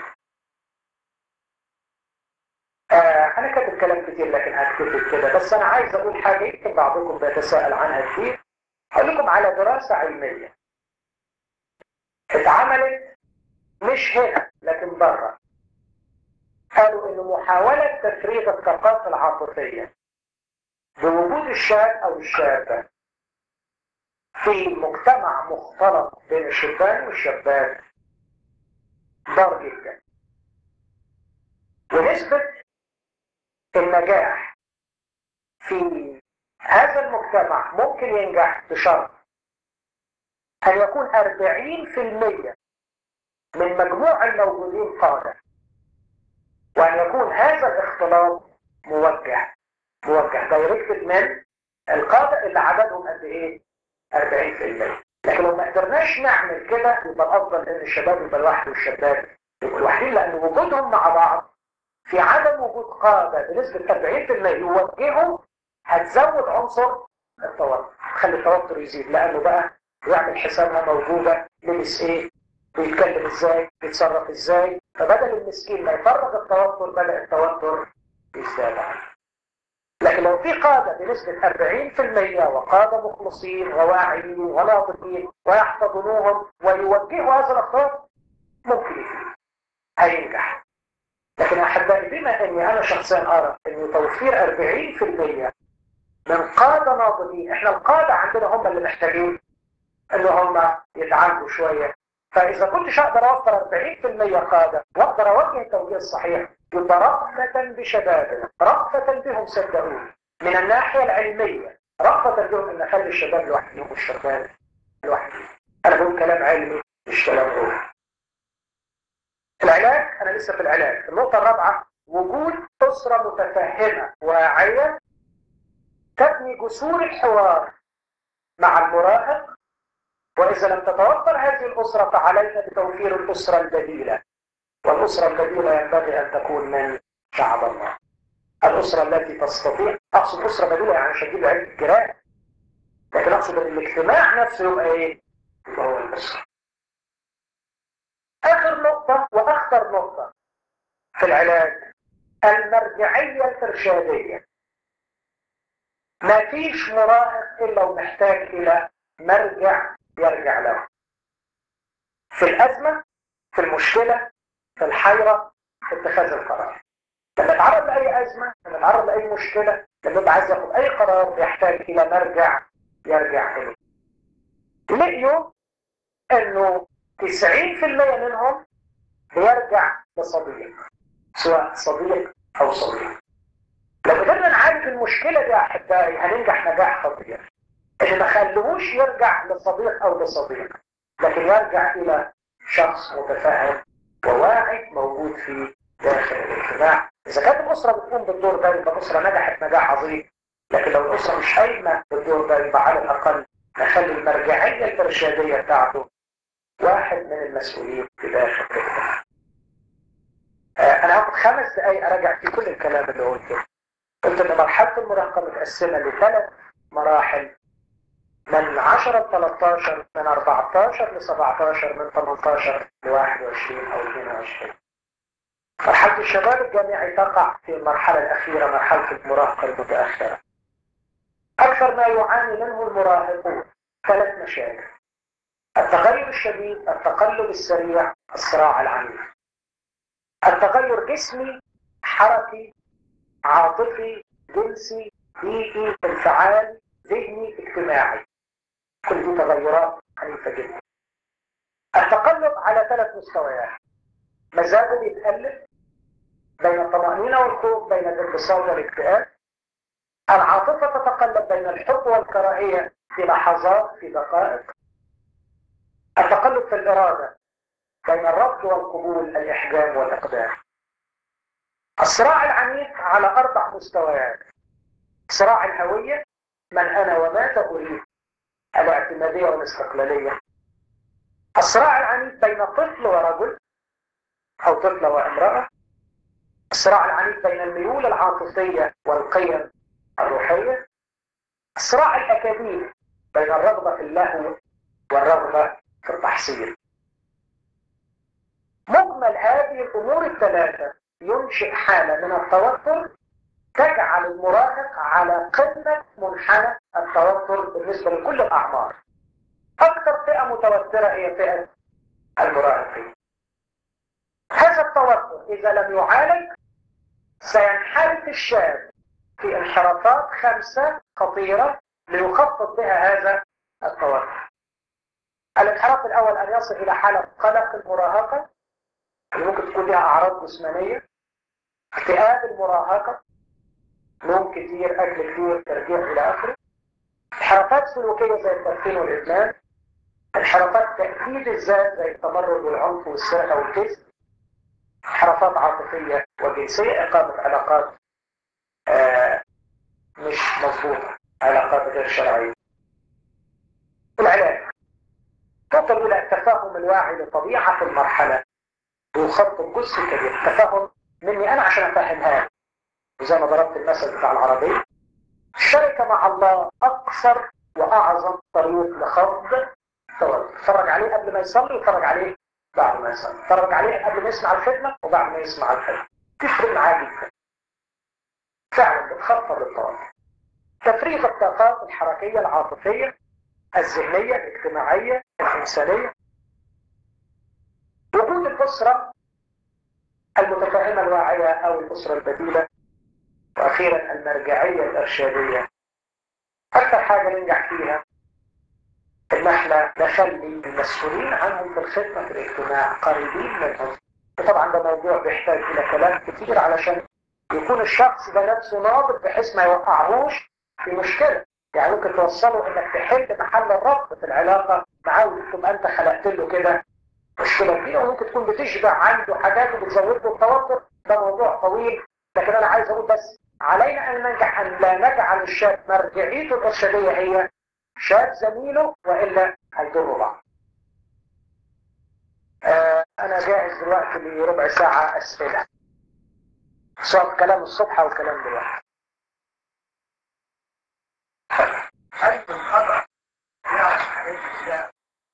آه أنا كاتب كلام كتير لكن هكتب كده بس أنا عايز أقول حاجة يمكن بعضكم بيتساءل عنها كتير هقول لكم على دراسة علمية اتعملت مش هنا لكن بره قالوا ان محاولة تفريغ الطاقات العاطفية بوجود الشاب او الشابة في مجتمع مختلط بين الشبان والشابات ضار جدا ونسبة النجاح في هذا المجتمع ممكن ينجح بشرط أن يكون 40% من مجموع الموجودين قادة وأن يكون هذا الاختلاط موجه موجه دايركتد من القادة اللي عددهم قد إيه؟ 40% لكن لو ما قدرناش نعمل كده يبقى الأفضل إن الشباب يبقى لوحده والشباب يبقوا لوحدين لأن وجودهم مع بعض في عدم وجود قادة بنسبة 40% يوجهوا هتزود عنصر التوتر تخلي التوتر يزيد لأنه بقى يعمل حسابها موجودة لبس ايه بيتكلم ازاي بيتصرف ازاي فبدل المسكين ما يفرغ التوتر بدأ التوتر يزداد عنه لكن لو في قادة بنسبة 40% وقادة مخلصين وواعيين وناطقين ويحتضنوهم ويوجهوا هذا الأفراد ممكن يفيد هينجح لكن أحبائي بما أني أنا شخصيا أرى أن توفير 40% من قادة ناضجين إحنا القادة عندنا هم اللي محتاجين أن هم يتعالجوا شوية فإذا كنتش أقدر أوفر 40% قادة وأقدر أوجه التوجيه الصحيح يبقى رأفة بشبابنا رأفة بهم صدقوني من الناحية العلمية رأفة بهم أن أخلي الشباب لوحدهم والشباب لوحدهم أنا بقول كلام علمي مش كلام روحي العلاج أنا لسه في العلاج النقطة الرابعة وجود أسرة متفهمة واعية تبني جسور الحوار مع المراهق وإذا لم تتوفر هذه الأسرة فعلينا بتوفير الأسرة البديلة والأسرة البديلة ينبغي أن تكون من شعب الله الأسرة التي تستطيع أقصد أسرة بديلة يعني مش هتجيب عيد الجيران لكن أقصد أن الاجتماع نفسه يبقى إيه؟ يبقى هو الأسرة آخر نقطة وأخطر نقطة في العلاج المرجعية الإرشادية ما فيش مراهق إلا ومحتاج إلى مرجع يرجع له في الأزمة في المشكلة في الحيرة في اتخاذ القرار لما يتعرض لأي أزمة لما يتعرض لأي مشكلة لما يبقى عايز ياخد أي قرار يحتاج إلى مرجع يرجع إليه لقيوا إنه 90% منهم بيرجع لصديق سواء صديق أو صديق لو قدرنا نعالج المشكلة دي يا أحبائي هننجح نجاح خطير إن ما خلوهوش يرجع لصديق أو لصديق لكن يرجع إلى شخص متفاهم وواعي موجود في داخل الاجتماع إذا كانت الأسرة بتقوم بالدور ده يبقى الأسرة نجحت نجاح عظيم لكن لو الأسرة مش قايمة بالدور ده يبقى على الأقل نخلي المرجعية الإرشادية بتاعته واحد من المسؤولين في داخل الاجتماع. آه أنا هاخد خمس دقايق أراجع في كل الكلام اللي قلته. قلت إن مرحلة المراهقة متقسمة لثلاث مراحل من 10 ل 13 من 14 ل 17 من 18 ل 21 او 22 مرحلة الشباب الجامعي تقع في المرحلة الأخيرة مرحلة المراهقة المتأخرة أكثر ما يعاني منه المراهقون ثلاث مشاكل التغير الشديد التقلب السريع الصراع العنيف التغير جسمي حركي عاطفي جنسي بيئي انفعالي ذهني اجتماعي كل دي تغيرات عنيفة جدا التقلب على ثلاث مستويات مزاجه بيتقلب بين الطمأنينة والخوف بين الانبساط والاكتئاب العاطفة تتقلب بين الحب والكراهية في لحظات في دقائق التقلب في الإرادة بين الرفض والقبول الإحجام والإقدام الصراع العنيف على أربع مستويات صراع الهوية من أنا وماذا أريد الاعتمادية والاستقلالية الصراع العنيف بين طفل ورجل أو طفلة وامرأة الصراع العنيف بين الميول العاطفية والقيم الروحية الصراع الأكاديمي بين الرغبة في اللهو والرغبة في التحصيل مجمل هذه الأمور الثلاثة ينشئ حالة من التوتر تجعل المراهق على قمة منحنى التوتر بالنسبة لكل الأعمار أكثر فئة متوترة هي فئة المراهقين هذا التوتر إذا لم يعالج سينحرف الشاب في انحرافات خمسة خطيرة ليخفض بها هذا التوتر الانحراف الأول أن يصل إلى حالة قلق المراهقة اللي ممكن تكون لها أعراض جسمانية اكتئاب المراهقة نوم كتير أكل كتير ترجيع إلى آخره انحرافات سلوكية زي التدخين والإدمان انحرافات تأكيد الذات زي التمرد والعنف والسرقة والكذب انحرافات عاطفية وجنسية إقامة علاقات آه مش مظبوطة علاقات غير شرعية العلاج النقطة الأولى التفاهم الواعي لطبيعة المرحلة ويخاطب جزء كبير تفاهم مني انا عشان افهمها وزي ما ضربت المثل بتاع العربية الشركة مع الله اقصر واعظم طريق لخفض التوتر اتفرج عليه قبل ما يصلي واتفرج عليه بعد ما يصلي اتفرج عليه قبل ما يسمع الخدمة وبعد ما يسمع الخدمة تفرق معاه جدا فعلا بتخفض التوتر تفريغ الطاقات الحركية العاطفية الذهنية الاجتماعية الإنسانية وجود الأسرة المتفاهمة الواعية أو الأسرة البديلة وأخيرا المرجعية الإرشادية أكثر حاجة ننجح فيها إن احنا نخلي المسؤولين عنهم في الخدمة في الاجتماع قريبين منهم وطبعا ده موضوع بيحتاج إلى كلام كتير علشان يكون الشخص ده نفسه ناضج بحيث ما يوقعهوش في مشكلة يعني ممكن توصله انك تحل محل الربط في العلاقة معاه وتبقى انت خلقت له كده مشكلة كبيرة وممكن تكون بتشبع عنده حاجات وبتزود له التوتر ده موضوع طويل لكن انا عايز اقول بس علينا ان ننجح ان لا نجعل الشاب مرجعيته الارشادية هي شاب زميله والا هيضروا بعض. آه انا جاهز دلوقتي لربع ساعة اسئلة. سواء كلام الصبح او كلام دلوقتي. هل الخطأ يعرف حاجات الإسلام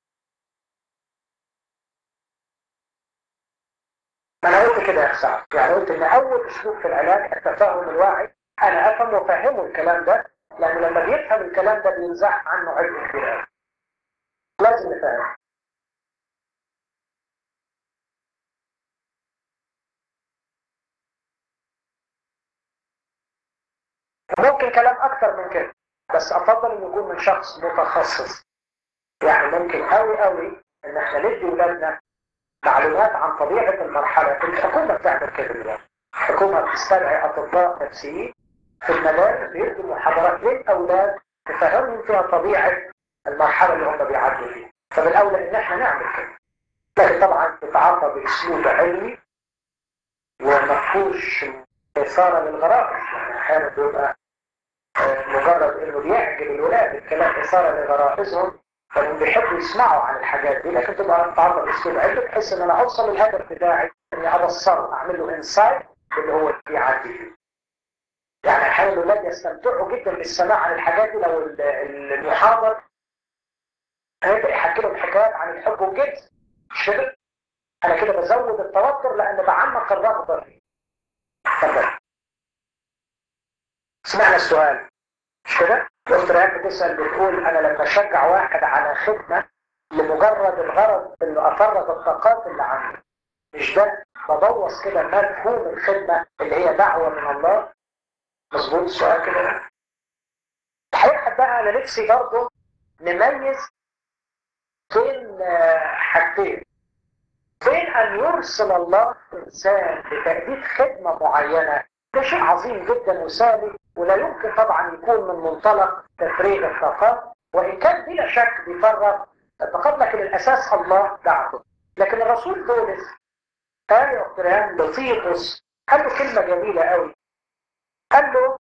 ما انا قلت كده يا سعد يعني قلت ان اول اسلوب في العلاج التفاهم الواعي انا افهم وافهمه الكلام ده لان لما بيفهم الكلام ده بينزح عنه عبء كبير قوي لازم نفهم ممكن كلام اكتر من كده بس افضل انه يكون من شخص متخصص يعني ممكن قوي قوي ان احنا ندي ولادنا معلومات عن طبيعة المرحلة الحكومة بتعمل كده دلوقتي الحكومة بتستدعي أطباء نفسيين في المدارس بيدوا محاضرات للأولاد تفهمهم فيها طبيعة المرحلة اللي هم بيعدوا فيها فبالأولى إن احنا نعمل كده لكن طبعا تتعاطى بأسلوب علمي ومفهوش إثارة للغرائز يعني أحيانا بيبقى آه، مجرد إنه بيعجب الولاد الكلام إثارة لغرائزهم فهم بيحبوا يسمعوا عن الحاجات دي لكن تبقى تعرض اسلوب علمي بحيث ان انا اوصل للهدف بتاعي اني ابصره اعمل له انسايت اللي هو بيعدي فيه. يعني احيانا الاولاد يستمتعوا جدا بالسماع عن الحاجات دي لو ال- ال- المحاضر هيبدا يحكي لهم حكايات عن الحب والجنس مش كده؟ انا كده بزود التوتر لان بعمق الرغبه فيه. اتفضل. سمعنا السؤال مش كده؟ قلت ريان بتسأل بتقول أنا لما أشجع واحد على خدمة لمجرد الغرض إنه أفرغ الطاقات اللي عنده مش ده ببوظ كده مفهوم الخدمة اللي هي دعوة من الله مظبوط السؤال كده الحقيقة بقى أنا نفسي برضه نميز بين آه، حاجتين بين أن يرسل الله إنسان لتأدية خدمة معينة ده شيء عظيم جدا وسامي ولا يمكن طبعا يكون من منطلق تفريغ الطاقات وإن كان بلا شك بيفرغ الطاقات لكن الأساس الله دعته لكن الرسول بولس قال يا أختريان لطيطس قال له كلمة جميلة قوي قال له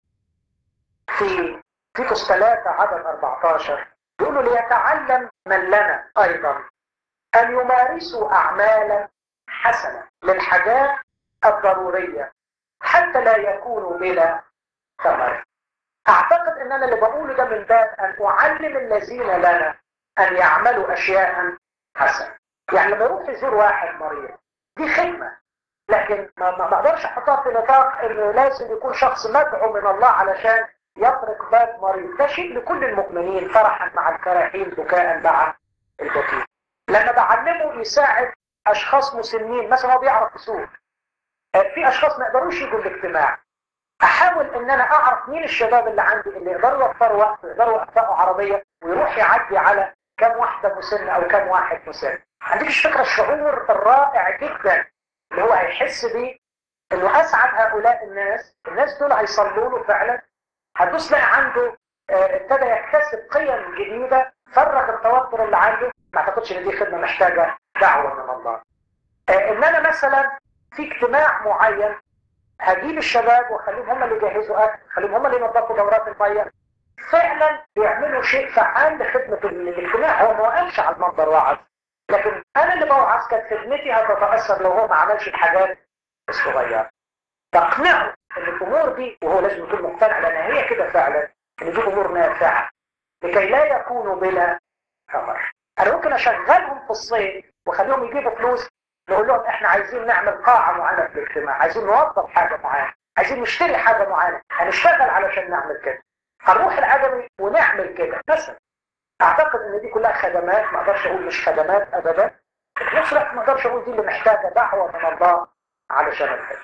في تيتوس 3 عدد 14 يقول له ليتعلم من لنا أيضا أن يمارسوا أعمالا حسنة للحاجات الضرورية حتى لا يكونوا بلا ثمر أعتقد أن أنا اللي بقوله ده من باب أن أعلم الذين لنا أن يعملوا أشياء حسنة يعني لما يروح يزور واحد مريض دي خدمة لكن ما ما اقدرش احطها في نطاق انه لازم يكون شخص مدعو من الله علشان يطرق باب مريض ده شيء لكل المؤمنين فرحا مع الفرحين بكاء مع البكين لما بعلمه يساعد اشخاص مسنين مثلا هو بيعرف يسوق في اشخاص ما يقدروش يجوا الاجتماع احاول ان انا اعرف مين الشباب اللي عندي اللي يقدروا يوفروا وقت يقدروا يوفروا عربيه ويروح يعدي على كم واحده مسنه او كم واحد مسن عندكش فكره الشعور الرائع جدا اللي هو هيحس بيه انه اسعد هؤلاء الناس الناس دول هيصلوا له فعلا هتبص تلاقي عنده آه، ابتدى يكتسب قيم جديده فرغ التوتر اللي عنده ما اعتقدش ان دي خدمه محتاجه دعوه من الله آه، ان انا مثلا في اجتماع معين هجيب الشباب واخليهم هم اللي يجهزوا اكل خليهم هم اللي ينظفوا دورات الميه فعلا بيعملوا شيء فعال لخدمه ال- الاجتماع هو ما وقفش على المنبر وعظ لكن انا اللي بوعظ كانت خدمتي هتتاثر لو هو ما عملش الحاجات الصغيره تقنعه ان الامور دي وهو لازم يكون مقتنع لان هي كده فعلا ان دي امور نافعه لكي لا يكونوا بلا ثمر انا ممكن اشغلهم في الصيف واخليهم يجيبوا فلوس نقول لهم احنا عايزين نعمل قاعه معينه في الاجتماع عايزين نوظف حاجه معينه عايزين نشتري حاجه معينه هنشتغل علشان نعمل كده هنروح العجمي ونعمل كده مثلا اعتقد ان دي كلها خدمات ما اقدرش اقول مش خدمات ابدا في نفس الوقت ما اقدرش اقول دي اللي محتاجه دعوه من الله علشان الخير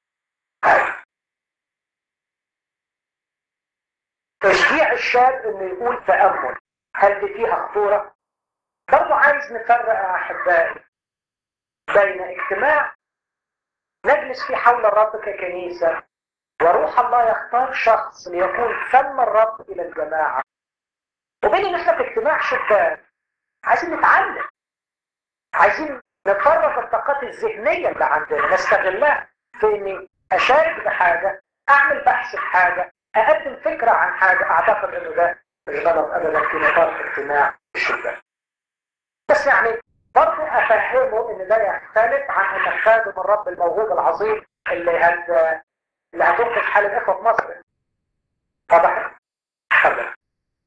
تشجيع الشاب انه يقول تامل هل دي فيها خطوره برضه عايز نفرق يا احبائي بين اجتماع نجلس فيه حول الرب ككنيسه وروح الله يختار شخص ليكون فم الرب الى الجماعه وبين ان احنا في اجتماع شباب عايزين نتعلم عايزين نفرغ الطاقات الذهنيه اللي عندنا نستغلها في اني اشارك بحاجه اعمل بحث في حاجه اقدم فكره عن حاجه اعتقد انه ده مش غلط ابدا في نطاق اجتماع الشباب بس يعني برضه افهمه ان ده يختلف عن انك خادم الرب الموهوب العظيم اللي هت اللي هتنقذ حال الاخوه في مصر طبعا طبعا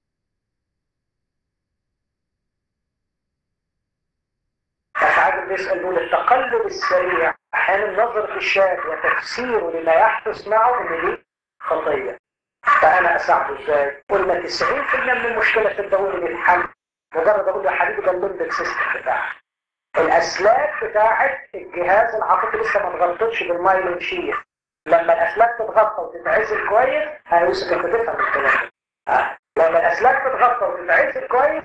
فساعات بيسأل يقول التقلب السريع احيانا النظر في الشاب وتفسيره لما يحدث معه ان دي خطيه فانا اساعده ازاي؟ قلنا 90% من المشكله في الدوري بيتحل مجرد اقول له يا حبيبي ده الليمبك سيستم بتاعك الاسلاك بتاعت الجهاز العاطفي لسه ما اتغطتش بالمايلين شير لما الاسلاك تتغطى وتتعزل كويس هيوسف انت تفهم الكلام ده لما الاسلاك تتغطى وتتعزل كويس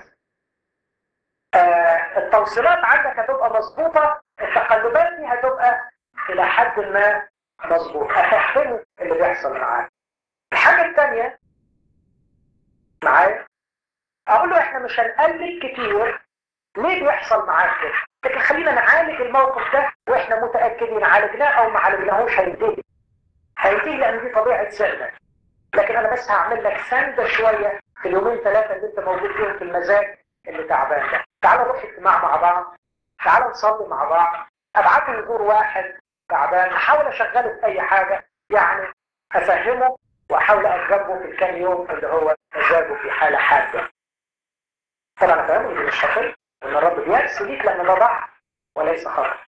آه التوصيلات عندك هتبقى مظبوطه التقلبات دي هتبقى الى حد ما مظبوط افهمه اللي بيحصل معاه الحاجه الثانيه معايا اقول له احنا مش هنقلب كتير ليه بيحصل معاك كده لكن خلينا نعالج الموقف ده واحنا متاكدين عالجناه او ما عالجناهوش هينتهي هينتهي لان دي طبيعه سنة لكن انا بس هعمل لك سنده شويه في اليومين ثلاثه اللي انت موجود فيهم في المزاج اللي تعبان ده تعال نروح اجتماع مع بعض تعال نصلي مع بعض ابعته يزور واحد تعبان احاول اشغله في اي حاجه يعني افهمه واحاول اقف جنبه في الكام يوم اللي هو مزاجه في حاله حاده طبعا انا فاهم ان مش خطر وان الرب بيأس ليك لان ده ضعف وليس خطر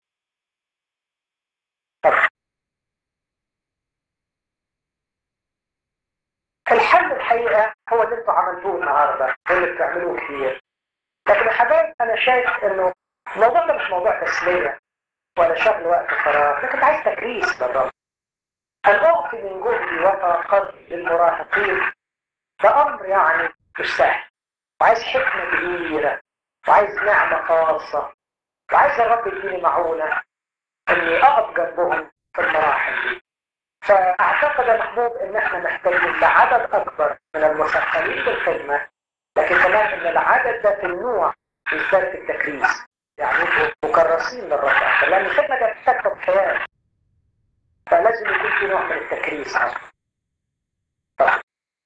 طبعا الحل الحقيقه هو اللي انتوا عملتوه النهارده واللي بتعملوه كتير لكن يا حبايب انا شايف انه الموضوع ده مش موضوع تسليه ولا شغل وقت فراغ لكن عايز تكريس للرب ان اعطي من جهدي وطاقتي للمراهقين ده امر يعني مش سهل وعايز حكمه كبيره وعايز نعمه خاصه وعايز الرب يديني معونه اني اقف جنبهم في المراحل دي فاعتقد يا محبوب ان احنا محتاجين لعدد اكبر من المثقلين بالخدمه لكن كمان ان العدد ده في النوع بالذات في التكريس يعني مكرسين للرب اكثر لان الخدمه ده بتحتاج تضحيات فلازم يكون في نوع من التكريس طبعا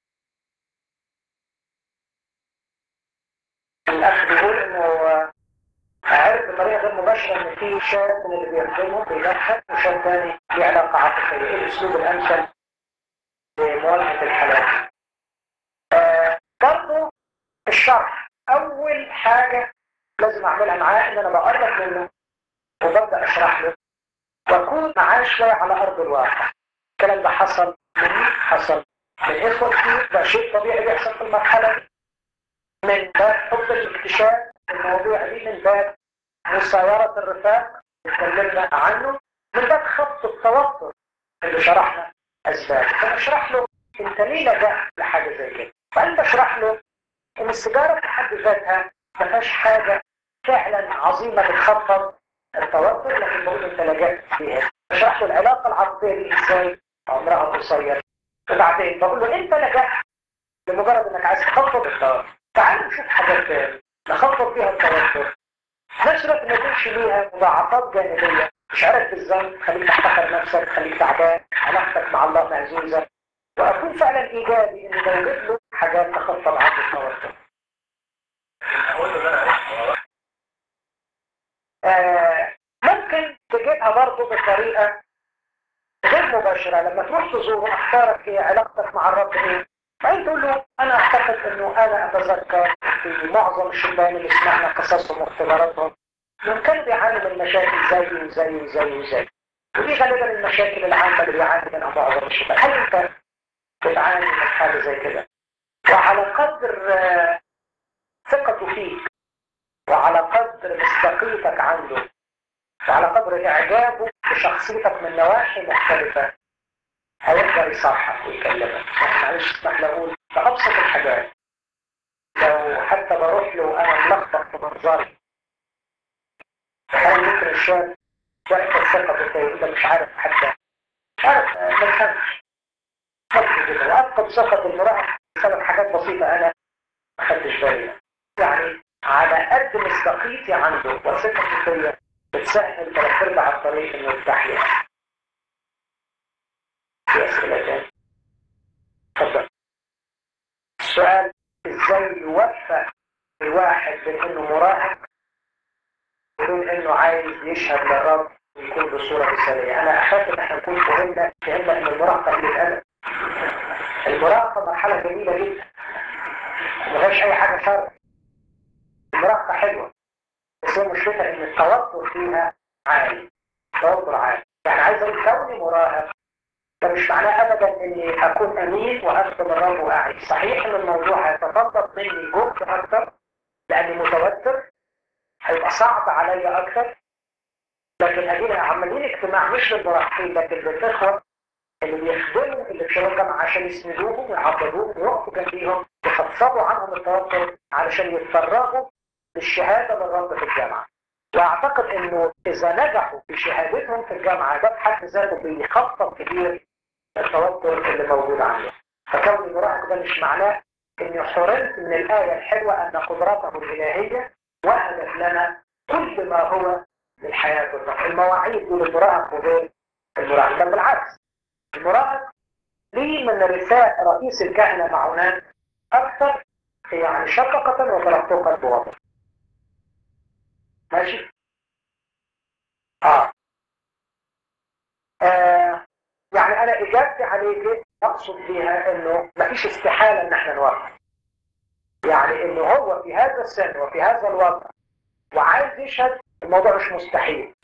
الاخ بيقول انه عرف بطريقه غير مباشره ان في شاب من اللي بيخدمه بيضحك وشاب ثاني له علاقه عاطفيه ايه الاسلوب الامثل لمواجهه الحالات آه برضه الشرح اول حاجه لازم اعملها معاه ان انا بقرب منه وببدا اشرح له واكون معاه شويه على ارض الواقع الكلام ده حصل مني حصل من اخوه كتير ده شيء طبيعي بيحصل في المرحله دي من باب حب الاكتشاف المواضيع دي من باب مسايرة الرفاق اتكلمنا عنه من باب خط التوتر اللي شرحنا اسبابه فنشرح له انت ليه لجأت لحاجه زي كده فانت اشرح له ان السيجاره في حد ذاتها ما فيهاش حاجه فعلا عظيمه بتخفض التوتر لكن بقول انت لجأت فيها اشرح له العلاقه العاطفيه دي ازاي عمرها قصير وبعدين بقول له انت لجأت لمجرد انك عايز تخفض التوتر تعال نشوف حاجات تاني نخفض فيها التوتر في نفس الوقت ما يكونش ليها مضاعفات جانبيه تشعرك بالذنب تخليك تحتقر نفسك تخليك تعبان علاقتك مع الله مهزوزه واكون فعلا ايجابي ان بوجد له حاجات تخفض عنه التوتر آه ممكن تجيبها برضه بطريقة غير مباشرة لما تروح تزوره أخبارك إيه علاقتك مع الرب إيه بعدين تقول له أنا أعتقد إنه أنا أتذكر في معظم الشبان اللي سمعنا قصصهم واختباراتهم إنهم كانوا بيعانوا من مشاكل زي وزي وزي وزي ودي غالبا المشاكل العامة اللي بيعاني منها معظم الشبان هل أنت بتعاني من حاجة زي كده؟ وعلى قدر آه ثقته فيك وعلى قدر مصداقيتك عنده وعلى قدر إعجابه بشخصيتك من نواحي مختلفة هيقدر يصحح ويكلمك معلش اسمح لي أقول في أبسط الحاجات لو حتى بروح له أنا ملخبط في منظري أحيانا ممكن الشاب وقت الثقة بتاعي ده مش عارف حتى مش عارف ما بفهمش وأفقد ثقة المراهق بسبب حاجات بسيطة أنا ما خدتش بالي يعني على قد مصداقيتي عنده وثقتي فيا بتسهل ثلاث ارباع الطريق انه يفتح لي في اسئله تاني اتفضل السؤال ازاي يوفق الواحد بين انه مراهق وبين انه عايز يشهد للرب ويكون بصوره مثاليه انا اخاف ان احنا نكون فهمنا فهمنا ان المراهقه قله ادب المراهقه مرحله جميله جدا ما فيهاش اي حاجه شر المراهقه حلوه بس هي مشكلتها ان التوتر فيها عالي توتر عالي يعني عايز اقول كوني مراهق ده مش معناه ابدا اني اكون امين واخدم الرب واعي صحيح ان الموضوع هيتطلب مني جهد اكتر لاني متوتر هيبقى صعب عليا اكتر لكن ادينا عمالين اجتماع مش للمراهقين لكن للاخوه اللي بيخدموا اللي في شباب الجامعه عشان يسندوهم ويعضدوهم ويقفوا جنبيهم يخفضوا عنهم التوتر علشان يتفرغوا للشهاده للرب في الجامعه. واعتقد انه اذا نجحوا في شهادتهم في الجامعه ده بحد ذاته بيخفض كتير التوتر اللي موجود عنده. فكون المراهق ده مش معناه اني حرمت من الايه الحلوه ان قدرته الالهيه وهبت لنا كل ما هو للحياه بالروح. المواعيد دول المراهق وغير المراهق بل بالعكس المراهق ليه من رثاء رئيس الكهنه معونات اكثر يعني شفقه وتلطفا بوضع. ماشي آه. آه يعني انا اجابتي عليك اقصد فيها انه مفيش استحالة ان احنا نوقف يعني انه هو في هذا السن وفي هذا الوضع وعايز يشهد الموضوع مش مستحيل